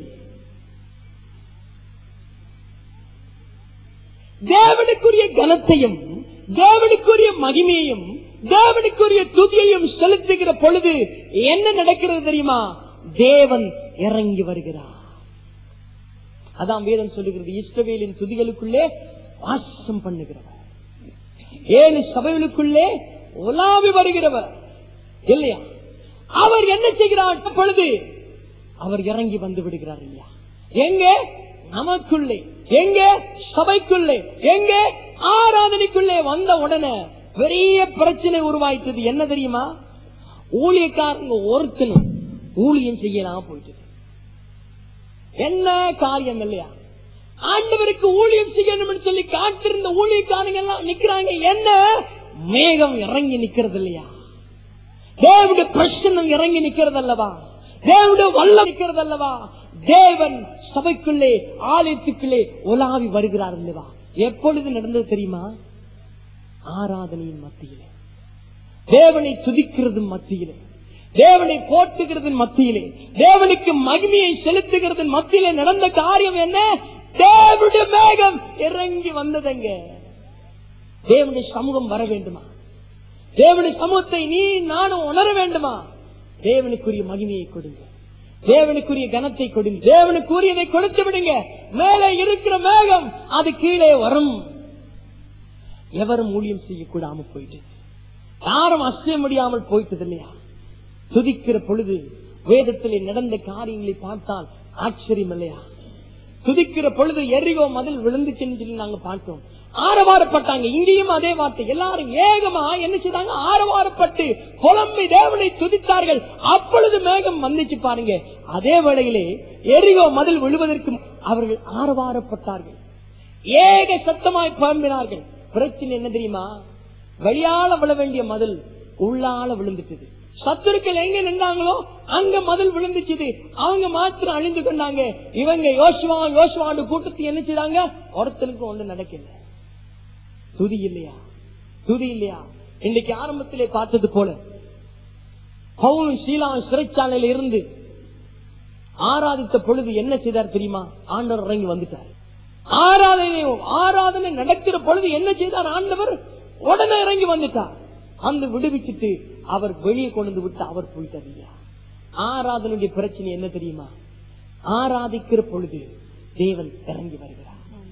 தேவனுக்குரிய கனத்தையும் தேவனுக்குரிய மகிமையையும் தேவனுக்குரிய துதியையும் செலுத்துகிற பொழுது என்ன நடக்கிறது தெரியுமா தேவன் இறங்கி வருகிறார் அதான் வேதம் சொல்லுகிறது இஸ்ரவேலின் துதிகளுக்குள்ளே வாசம் பண்ணுகிறவர் ஏழு சபைகளுக்குள்ளே உலாவி வருகிறவர் இல்லையா அவர் என்ன செய்கிறார் பொழுது அவர் இறங்கி வந்து விடுகிறார் இல்லையா எங்க நமக்குள்ளே எங்க சபைக்குள்ளே எங்க ஆராதனைக்குள்ளே வந்த உடனே பெரிய பிரச்சனை உருவாயிட்டது என்ன தெரியுமா ஊழியக்காரங்க ஒருத்தனும் ஊழியம் செய்யலாம் போயிட்டு என்ன காரியம் இல்லையா ஆண்டவருக்கு ஊழியம் செய்யணும்னு சொல்லி காட்டிருந்த ஊழியக்காரங்க எல்லாம் நிக்கிறாங்க என்ன மேகம் இறங்கி நிக்கிறது இல்லையா தேவனுடைய பிரசன்னம் இறங்கி நிக்கிறது அல்லவா தேவனுடைய வல்லம் நிக்கிறது அல்லவா தேவன் சபைக்குள்ளே ஆலயத்துக்குள்ளே உலாவி வருகிறார் அல்லவா எப்பொழுது நடந்தது தெரியுமா ஆராதனையின் மத்தியிலே தேவனை துதிக்கிறது மத்தியிலே தேவனை போட்டுகிறது மத்தியிலே தேவனுக்கு மகிமையை செலுத்துகிறது மத்தியிலே நடந்த காரியம் என்ன தேவனுடைய மேகம் இறங்கி வந்ததுங்க தேவனுடைய சமூகம் வர வேண்டுமா தேவனுடைய சமூகத்தை நீ நானும் உணர வேண்டுமா தேவனுக்குரிய மகிமையை கொடுங்க தேவனுக்குரிய கனத்தை கொடுங்க தேவனுக்குரியதை கொடுத்து விடுங்க மேலே இருக்கிற மேகம் அது கீழே வரும் எவரும் ஊழியம் செய்யக்கூடாம போயிட்டு யாரும் அசைய முடியாமல் போயிட்டது இல்லையா துதிக்கிற பொழுது வேதத்திலே நடந்த காரியங்களை பார்த்தால் ஆச்சரியம் இல்லையா துதிக்கிற பொழுது எரிகோ மதில் விழுந்துச்சுன்னு சொல்லி நாங்க பார்த்தோம் ஆரவாரப்பட்டாங்க இங்கேயும் அதே வார்த்தை எல்லாரும் ஏகமா என்ன செய்தாங்க ஆரவாரப்பட்டு புலம்பி தேவனை துதித்தார்கள் அப்பொழுது மேகம் வந்துச்சு பாருங்க அதே வேளையிலே எரிகோ மதில் விழுவதற்கு அவர்கள் ஆரவாரப்பட்டார்கள் ஏக சத்தமாய் புலம்பினார்கள் பிரச்சனை என்ன தெரியுமா வெளியால விழ வேண்டிய மதில் உள்ளால விழுந்துட்டது சத்துருக்கள் எங்க நின்றாங்களோ அங்க மதில் விழுந்துச்சுது அவங்க மாத்திரம் அழிந்து கொண்டாங்க இவங்க யோசுவா யோசுவாண்டு கூட்டத்தை என்ன செய்தாங்க ஒருத்தனுக்கு ஒண்ணு நடக்கல துதி இல்லையா துதி இல்லையா இன்னைக்கு ஆரம்பத்திலே பார்த்தது போல பவுலும் சீலாவும் சிறைச்சாலையில இருந்து ஆராதித்த பொழுது என்ன செய்தார் தெரியுமா ஆண்டவர் இறங்கி வந்துட்டார் ஆராதனை ஆராதனை நடக்கிற பொழுது என்ன செய்தார் ஆண்டவர் உடனே இறங்கி வந்துட்டார் அந்த விடுவிச்சிட்டு அவர் வெளியே கொண்டு வந்து விட்டு அவர் போயிட்டார் ஐயா ஆராதனுடைய பிரச்சனை என்ன தெரியுமா ஆராதிக்கிற பொழுது தேவன் இறங்கி வருகிறார்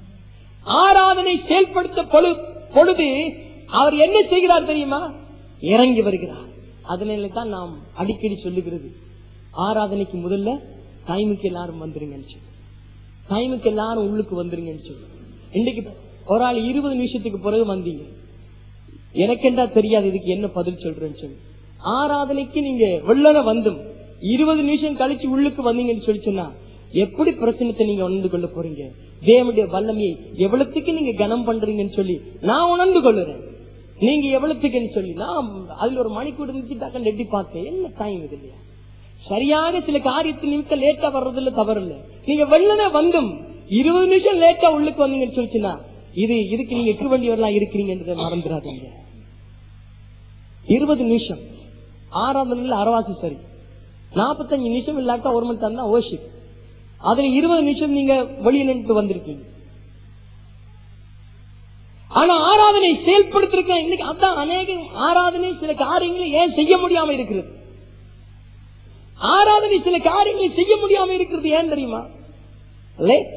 ஆராதனை செயல்படுத்த பொழு- பொழுது அவர் என்ன செய்கிறார் தெரியுமா இறங்கி வருகிறார் அதனால தான் நாம் அடிக்கடி சொல்லுகிறது ஆராதனைக்கு முதல்ல டைமுக்கு எல்லாரும் வந்துருங்கன்னு சொல்லி டைமுக்கு எல்லாரும் உள்ளுக்கு வந்துருங்கன்னு சொல்லி இன்னைக்கு ஒரு ஆள் இருபது நிமிஷத்துக்கு பிறகு வந்தீங்க எனக்கென்றா தெரியாது இதுக்கு என்ன பதில் சொல்றேன்னு சொல்லி ஆராதனைக்கு நீங்க வெள்ளன வந்தும் இருபது நிமிஷம் கழிச்சு உள்ளுக்கு வந்தீங்கன்னு சொல்லி சொன்னா எப்படி பிரச்சனத்தை நீங்க உணர்ந்து கொள்ள போறீங்க தேவனுடைய வல்லமையை எவ்வளவுக்கு நீங்க கனம் பண்றீங்கன்னு சொல்லி நான் உணர்ந்து கொள்ளுறேன் நீங்க எவ்வளவுக்குன்னு சொல்லி நான் அதுல ஒரு மணிக்கூட இருந்துச்சு எட்டி பார்த்தேன் என்ன டைம் இது இல்லையா சரியாக சில காரியத்து நிமித்தம் லேட்டா வர்றதுல தவறு இல்ல நீங்க வெள்ளன வந்தும் இருபது நிமிஷம் லேட்டா உள்ளுக்கு வந்தீங்கன்னு சொல்லிச்சுன்னா இது இதுக்கு நீங்க இருக்க வேண்டியவர்களா இருக்கிறீங்கன்றதை மறந்துடாதீங்க இருபது நிமிஷம் ஆறாவது அரவாசி சரி நாற்பத்தஞ்சு நிமிஷம் இல்லாட்டா ஒரு மணி தந்தா ஓஷிப் அதுல இருபது நிமிஷம் நீங்க வெளியே நின்று வந்திருக்கீங்க ஆனா ஆராதனை செயல்படுத்திருக்க இன்னைக்கு அதான் அநேக ஆராதனை சில காரியங்களை ஏன் செய்ய முடியாம இருக்கிறது ஆராதனை சில காரியங்களை செய்ய முடியாம இருக்கிறது ஏன் தெரியுமா லேட்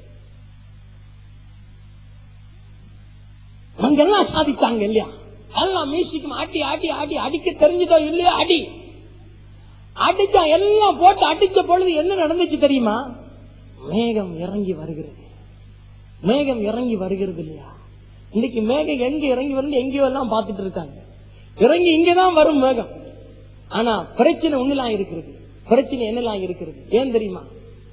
அங்கெல்லாம் சாதித்தாங்க இல்லையா எல்லாம் மியூசிக் ஆட்டி ஆட்டி ஆட்டி அடிக்க தெரிஞ்சதோ இல்லையோ அடி அடிச்சா எல்லாம் போட்டு அடிச்ச பொழுது என்ன நடந்துச்சு தெரியுமா மேகம் இறங்கி வருகிறது மேகம் இறங்கி வருகிறது இல்லையா இன்னைக்கு மேகம் எங்க இறங்கி வருது எங்கேயோ எல்லாம் பார்த்துட்டு இருக்காங்க இறங்கி இங்கதான் வரும் மேகம் ஆனா பிரச்சனை ஒண்ணுலாம் இருக்கிறது பிரச்சனை என்னலாம் இருக்கிறது ஏன் தெரியுமா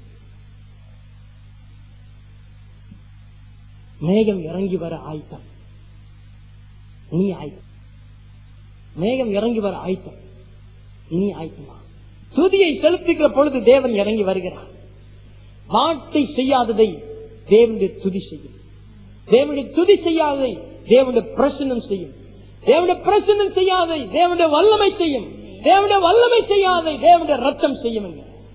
மேகம் இறங்கி வர ஆயத்தம் நீ ஆயத்தம் மேகம் இறங்கி வர ஆயத்தம் நீ ஆயத்தமா துதியை செலுத்துகிற பொழுது தேவன் இறங்கி வருகிறார் வார்த்தை செய்யாததை தேவனுடைய துதி செய்யும் தேவனுடைய துதி செய்யாததை தேவனுடைய பிரசனம் செய்யும் தேவனுடைய பிரசனம் செய்யாததை தேவனுடைய வல்லமை செய்யும் தேவனுடைய வல்லமை செய்யாததை தேவனுடைய ரத்தம் செய்யும்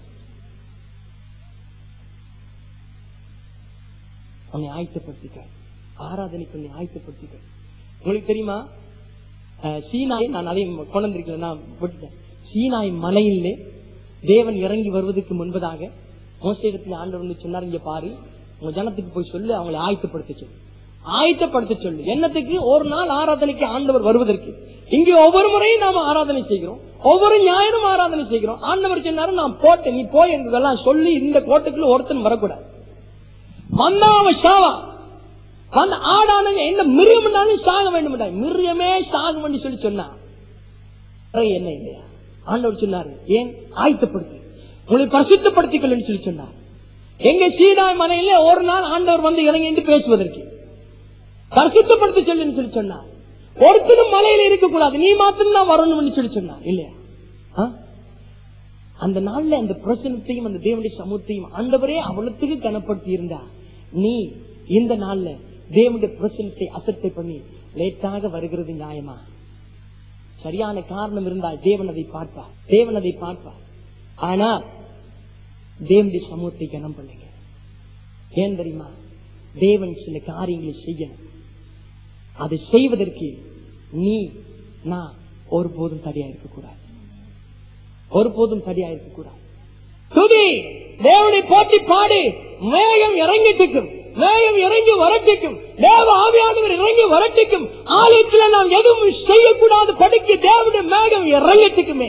உன்னை ஆயத்தப்படுத்திக்க ஆராதனைக்கு உன்னை ஆயத்தப்படுத்திக்க உங்களுக்கு தெரியுமா அஹ், சீனாய் நான் அதையும் கொண்டு வந்திருக்கேன் நான் விட்டுட்டேன் சீனாய் மலையிலே தேவன் இறங்கி வருவதற்கு முன்பதாக மோசையிடத்தில் ஆண்டவர் வந்து சொன்னார் இங்க பாரு உங்க ஜனத்துக்கு போய் சொல்லு அவங்களை ஆயத்தப்படுத்த சொல்லு ஆயத்தப்படுத்த சொல்லு என்னத்துக்கு ஒரு நாள் ஆராதனைக்கு ஆண்டவர் வருவதற்கு இங்கே ஒவ்வொரு முறையும் நாம ஆராதனை செய்கிறோம் ஒவ்வொரு ஞாயிறும் ஆராதனை செய்கிறோம் ஆண்டவர் சொன்னாரு நான் போட்டேன் நீ போய் எங்கெல்லாம் சொல்லி இந்த கோட்டைக்குள்ள ஒருத்தன் வரக்கூடாது வந்தா அவன் சாவா வந்து ஆடானுங்க எந்த மிருகம்னாலும் சாக வேண்டும் மிருகமே சாக வேண்டும் சொல்லி சொன்னா அறை என்ன இல்லையா ஆண்டவர் சொன்னாரு ஏன் ஆயத்தப்படுத்து உங்களை பரிசுத்தப்படுத்திக்கொள்ளுன்னு சொல்லி சொன்னார் எங்க சீனாய் மலையில ஒரு நாள் ஆண்டவர் வந்து இறங்கி என்று பேசுவதற்கு பரிசுத்தப்படுத்த சொல்லுன்னு சொல்லி சொன்னார் ஒருத்தரும் மலையில இருக்கக்கூடாது நீ மாத்திரம் தான் வரணும்னு சொல்லி சொன்னார் இல்லையா ஆ? அந்த நாள்ல அந்த பிரசனத்தையும் அந்த தேவனுடைய சமூகத்தையும் ஆண்டவரே அவ்வளவுக்கு கனப்படுத்தி இருந்தா நீ இந்த நாள்ல தேவனுடைய பிரசனத்தை அசட்டை பண்ணி லேட்டாக வருகிறது நியாயமா சரியான காரணம் இருந்தால் தேவன் அதை பார்ப்பார் தேவன் அதை பார்ப்பார் ஆனா தேவனுடைய சமூகத்தை கனம் பண்ணுங்க ஏன் தெரியுமா தேவன் சில காரியங்களை செய்யணும் அதை செய்வதற்கு நீ நான் ஒருபோதும் தடையா இருக்கக்கூடாது ஒருபோதும் தடையா இருக்கக்கூடாது துதி தேவனை போற்றி பாடு மேகம் இறங்கிட்டுக்கும் மேகம் இறங்கி வரட்டிக்கும் தேவ ஆவியானவர் இறங்கி வரட்டிக்கும் ஆலயத்துல நாம் எதுவும் செய்யக்கூடாது படிக்க தேவனுடைய மேகம் இறங்கட்டுக்குமே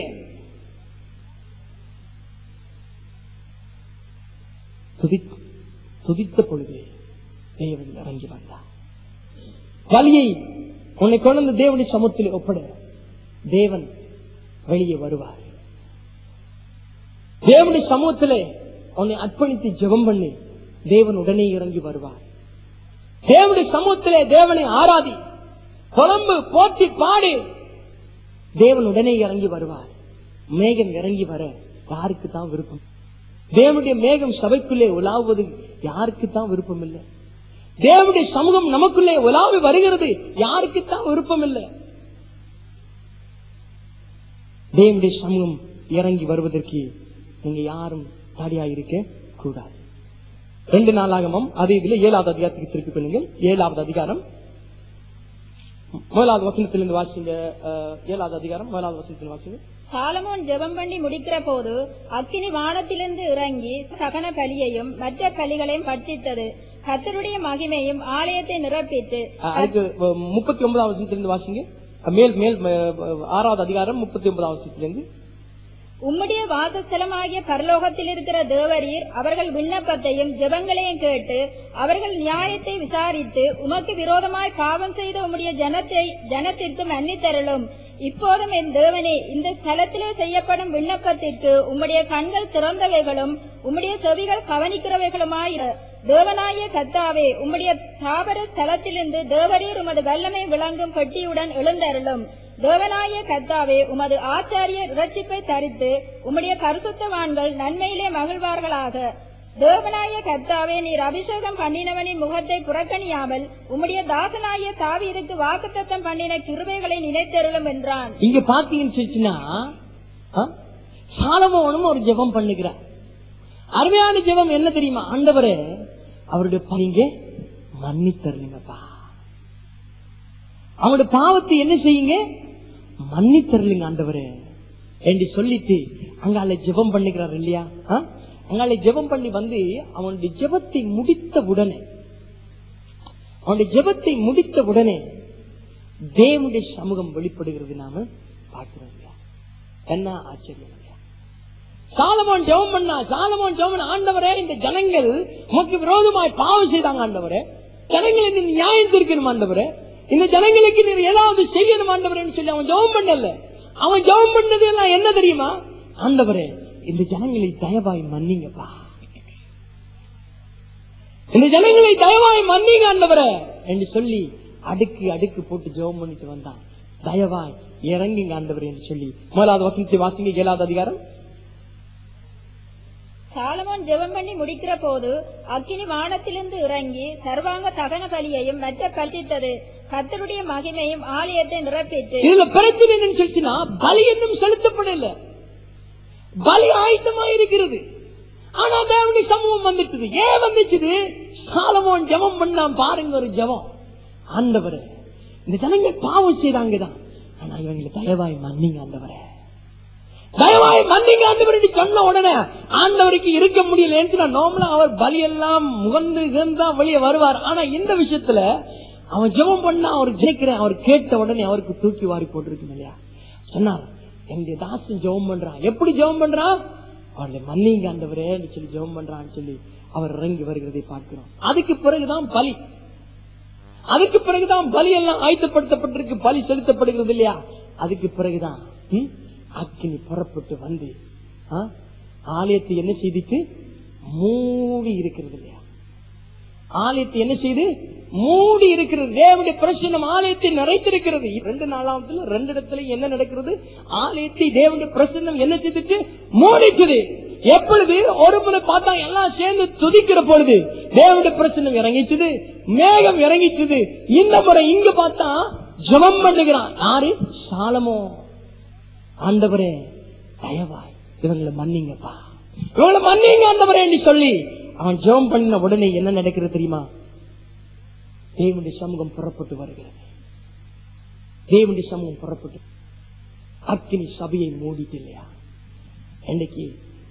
துதி- துதித்த பொழுது தேவன் இறங்கி வந்தார் வலியை உன்னை கொண்டு வந்து தேவனுடைய சமூகத்தில் ஒப்பட தேவன் வெளியே வருவார் தேவனுடைய சமூகத்திலே உன்னை அர்ப்பணித்து ஜெபம் பண்ணி தேவன் உடனே இறங்கி வருவார் தேவனுடைய சமூகத்திலே தேவனை ஆராதி புலம்பு போற்றி பாடி தேவன் உடனே இறங்கி வருவார் மேகம் இறங்கி வர யாருக்கு தான் விருப்பம் தேவனுடைய மேகம் சபைக்குள்ளே உலாவுவது யாருக்கு தான் விருப்பம் இல்லை தேவனுடைய சமூகம் நமக்குள்ளே உலாவி வருகிறது யாருக்கு தான் விருப்பம் இல்லை தேவனுடைய சமூகம் இறங்கி வருவதற்கு நீங்க யாரும் தடையா இருக்க கூடாது ரெண்டு நாளாகமும் அதே இதுல ஏழாவது அதிகாரத்துக்கு திருப்பி கொள்ளுங்கள் ஏழாவது அதிகாரம் முதலாவது வசனத்திலிருந்து வாசிங்க அஹ், ஏழாவது அதிகாரம் முதலாவது வசனத்தில் வாசிங்க சாலமோன் ஜெபம் பண்ணி முடிக்கிற போது அக்கினி வானத்திலிருந்து இறங்கி சகன பலியையும் மற்ற பலிகளையும் பட்சித்தது கர்த்தருடைய மகிமையும் ஆலயத்தை நிரப்பிட்டு அஹ், அதுக்கு அஹ், முப்பத்தி ஒன்பதாவது வசனத்திலிருந்து வாசிங்க அஹ், மேல் மேல் அஹ், ஆறாவது அதிகாரம் முப்பத்தி ஒன்பதாவது வசனத்திலிருந்து உம்முடைய வாசஸ்தலமாகிய பரலோகத்தில் இருக்கிற தேவரீர் அவர்கள் விண்ணப்பத்தையும் ஜெபங்களையும் கேட்டு அவர்கள் நியாயத்தை விசாரித்து உமக்கு விரோதமாய் பாவம் செய்த உம்முடைய ஜனத்தை ஜனத்திற்கு மன்னித்தருளும் இப்போதும் என் தேவனே இந்த ஸ்தலத்திலே செய்யப்படும் விண்ணப்பத்திற்கு உம்முடைய கண்கள் திறந்தவைகளும் உம்முடைய செவிகள் கவனிக்கிறவைகளுமாயிரு தேவனாய கத்தாவே உம்முடைய தாபர ஸ்தலத்திலிருந்து தேவரீர் உமது வல்லமை விளங்கும் பெட்டியுடன் எழுந்தருளும் தேவனாய கர்த்தாவே உமது ஆச்சாரியர் இரட்சிப்பை தரித்து உம்முடைய பரிசுத்தவான்கள் நன்மையிலே மகிழ்வார்களாக தேவனாய கர்த்தாவே நீர் அபிஷேகம் பண்ணினவனின் முகத்தை புறக்கணியாமல் உம்முடைய தாசனாய தாவீருக்கு வாக்குத்தத்தம் பண்ணின கிருபைகளை நினைத்தருளும் என்றான் இங்க பாத்தீங்கன்னு சொல்லிச்சுன்னா ஆ, சாலமோனும் ஒரு ஜெபம் பண்ணுகிறார் அருமையான ஜெபம் என்ன தெரியுமா ஆண்டவரே அவருடைய பணிங்க மன்னித்தருளுங்கப்பா அவருடைய பாவத்தை என்ன செய்யுங்க மன்னித்தருளுங்க ஆண்டவரே என்று சொல்லிட்டு அங்கால ஜெபம் பண்ணுகிறார் இல்லையா ஆ? அங்கால ஜெபம் பண்ணி வந்து அவனுடைய ஜெபத்தை முடித்த உடனே அவனுடைய ஜெபத்தை முடித்த உடனே தேவனுடைய சமூகம் வெளிப்படுகிறது நாம பார்க்கிறோம் இல்லையா? என்ன ஆச்சரியம் இல்லையா? சாலமோன் ஜெபம் பண்ணா சாலமோன் ஜெபம் பண்ண ஆண்டவரே இந்த ஜனங்கள் உமக்கு விரோதமாய் பாவம் செய்தாங்க ஆண்டவரே ஜனங்களை நீ நியாயம் தீர்க்கணும் ஆண்டவரே இந்த ஜனங்களுக்கு நீர் ஏதாவது செய்யணும் ஆண்டவரேன்னு சொல்லி அவன் ஜெபம் பண்ணல அவன் ஜெபம் பண்ணது எல்லாம் என்ன தெரியுமா ஆண்டவரே இந்த ஜனங்களை தயவாய் மன்னிங்கப்பா இந்த ஜனங்களை தயவாய் மன்னிங்க ஆண்டவரே என்று சொல்லி அடுக்கு அடுக்கு போட்டு ஜெபம் பண்ணிட்டு வந்தான் தயவாய் இறங்குங்க ஆண்டவரே என்று சொல்லி முதலாவது வசனத்தை வாசிங்க ஏழாவது அதிகாரம் சாலமோன் ஜெபம் பண்ணி முடிக்கிற போது அக்கினி வானத்திலிருந்து இறங்கி சர்வாங்க தகன பலியையும் மற்ற பலித்தது கர்த்தருடைய மகிமையும் ஆலயத்தை நிரப்பிட்டு இதுல பிரச்சனை என்னன்னு சொல்லிச்சுன்னா பலி இன்னும் செலுத்தப்படல பலி ஆயத்தமா இருக்கிறது ஆனா தேவனுடைய சமூகம் வந்துட்டுது ஏன் வந்துச்சுது சாலமோன் ஜெபம் பண்ணா பாருங்க ஒரு ஜெபம் ஆண்டவரே இந்த ஜனங்கள் பாவம் செய்தாங்கதான் ஆனா இவங்களை தயவாய் மன்னிங்க ஆண்டவரே தயவாய் மன்னிங்க ஆண்டவர் என்று சொன்ன உடனே ஆண்டவருக்கு இருக்க முடியல நார்மலா அவர் பலி எல்லாம் முகந்து இருந்தா வெளியே வருவார் ஆனா இந்த விஷயத்துல அவன் ஜெபம் பண்ணா அவர் ஜெயிக்கிறேன் அவர் கேட்ட உடனே அவருக்கு தூக்கி வாரி போட்டிருக்கு இல்லையா சொன்னார் என்னுடைய தாசன் ஜெபம் பண்றான் எப்படி ஜெபம் பண்றான் அவருடைய மன்னிங்க ஆண்டவரே சொல்லி ஜெபம் பண்றான்னு சொல்லி அவர் இறங்கி வருகிறதை பார்க்கிறோம் அதுக்கு பிறகுதான் பலி அதுக்கு பிறகுதான் பலி எல்லாம் ஆயத்தப்படுத்தப்பட்டிருக்கு பலி செலுத்தப்படுகிறது இல்லையா அதுக்கு பிறகுதான் ம், அக்கினி புறப்பட்டு வந்து ஆ, ஆலயத்தை என்ன செய்துட்டு மூடி இருக்கிறது இல்லையா ஆலயத்தை என்ன செய்து மூடி இருக்கிறது தேவனுடைய பிரசன்னம் ஆலயத்தை நிறைத்திருக்கிறது ரெண்டு நாலாவதுல ரெண்டு இடத்துல என்ன நடக்கிறது ஆலயத்தை தேவனுடைய பிரசன்னம் என்ன செய்துச்சு மூடிச்சது எப்பொழுது ஒரு முறை பார்த்தா எல்லாம் சேர்ந்து துதிக்கிற பொழுது தேவனுடைய பிரசன்னம் இறங்கிச்சது மேகம் இறங்கிச்சது இந்த முறை இங்க பார்த்தா ஜெபம் பண்ணுகிறான் யாரு சாலமோ ஆண்டவரே தயவாய் இவங்களை மன்னிங்கப்பா இவங்களை மன்னிங்க ஆண்டவரே என்று சொல்லி அவன் ஜெபம் பண்ணின உடனே என்ன நடக்கிறது தெரியுமா தேவனுடைய சமூகம் புறப்பட்டு வருகிறது தேவனுடைய சமூகம் புறப்பட்டு அக்கினி சபையை மூடிட்டு இல்லையா இன்னைக்கு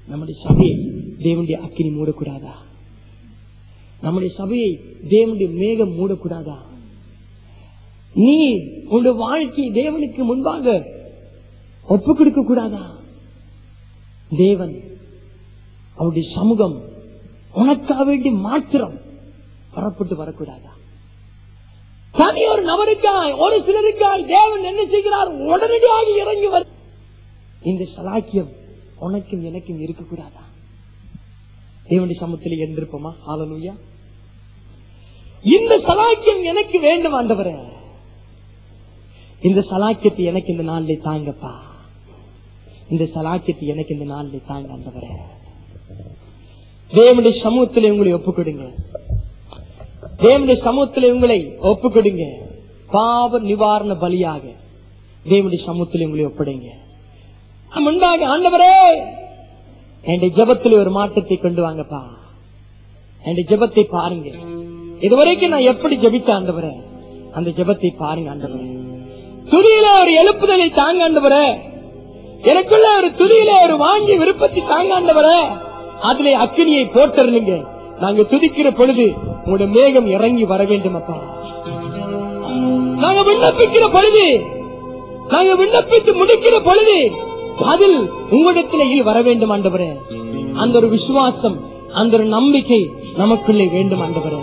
நம்முடைய சபையை தேவனுடைய அக்கினி மூடக்கூடாதா நம்முடைய சபையை தேவனுடைய மேகம் மூடக்கூடாதா நீ உன்னுடைய வாழ்க்கை தேவனுக்கு முன்பாக ஒப்பு கொடுக்க கூடாதா தேவன் அவருடைய சமூகம் உனக்காக வேண்டி மாத்திரம் புறப்பட்டு வரக்கூடாதா தனி ஒரு நபருக்காய் ஒரு சிலருக்காய் தேவன் என்ன செய்கிறார் உடனடியாக இறங்கி வர இந்த சலாக்கியம் உனக்கும் எனக்கும் இருக்கக்கூடாதா தேவனுடைய சமத்தில் எழுந்திருப்போமா ஹalleluya இந்த சலாக்கியம் எனக்கு வேண்டும் ஆண்டவரே இந்த சலாக்கியத்தை எனக்கு இந்த நாளிலே தாங்கப்பா இந்த சலாக்கியத்தை எனக்கு இந்த நாளிலே தாங்க ஆண்டவரே தேவனுடைய சமூகத்திலே உங்களை ஒப்புக் கொடுங்க தேவனுடைய சமூகத்திலே உங்களை ஒப்புக் கொடுங்க பாவ நிவாரண பலியாக தேவனுடைய சமூகத்திலே உங்களை ஒப்படைங்க முன்பாக ஆண்டவரே என் ஜெபத்தில் ஒரு மாற்றத்தை கொண்டு வாங்கப்பா என் ஜெபத்தை பாருங்க இதுவரைக்கும் நான் எப்படி ஜெபித்த ஆண்டவரே அந்த ஜெபத்தை பாருங்க ஆண்டவரே துதியில ஒரு எழுப்புதலை தாங்க ஆண்டவரே எனக்குள்ள ஒரு துதியில ஒரு வாங்கி விருப்பத்தை தாங்க ஆண்டவரே அதிலே அக்கினியை போட்டுருங்க நாங்க துதிக்கிற பொழுது உங்களுடைய மேகம் இறங்கி வர வேண்டும் அப்பா நாங்க விண்ணப்பிக்கிற பொழுது நாங்க விண்ணப்பித்து முடிக்கிற பொழுது அதில் உங்களிடத்திலே வர வேண்டும் ஆண்டவரே அந்த ஒரு விசுவாசம் அந்த ஒரு நம்பிக்கை நமக்குள்ளே வேண்டும் ஆண்டவரே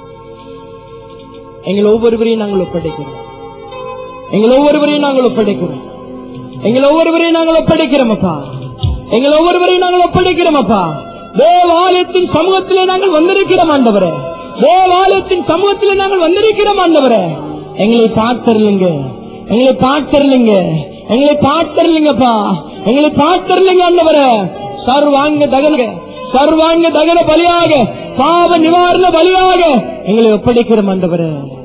எங்கள் ஒவ்வொருவரையும் நாங்கள் ஒப்படைக்கிறோம் எங்கள் ஒவ்வொருவரையும் நாங்கள் ஒப்படைக்கிறோம் எங்கள் ஒவ்வொருவரையும் நாங்கள் ஒப்படைக்கிறோம் அப்பா எங்கள் ஒவ்வொருவரையும் நாங்கள் ஒப்படைக்கிறோம் அப்பா தேவாலயத்தின் சமூகத்திலே நாங்கள் வந்திருக்கிறோம் ஆண்டவரே தேவாலயத்தின் சமூகத்திலே நாங்கள் வந்திருக்கிறோம் ஆண்டவரே எங்களை பார்த்தருங்க எங்களை பார்த்தருங்க எங்களை பார்த்தருங்கப்பா எங்களை பார்த்தருங்க ஆண்டவரே சர்வாங்க தகன சர்வாங்க தகன பலியாக பாவ நிவாரண பலியாக எங்களை ஒப்படைக்கிறோம் ஆண்டவரே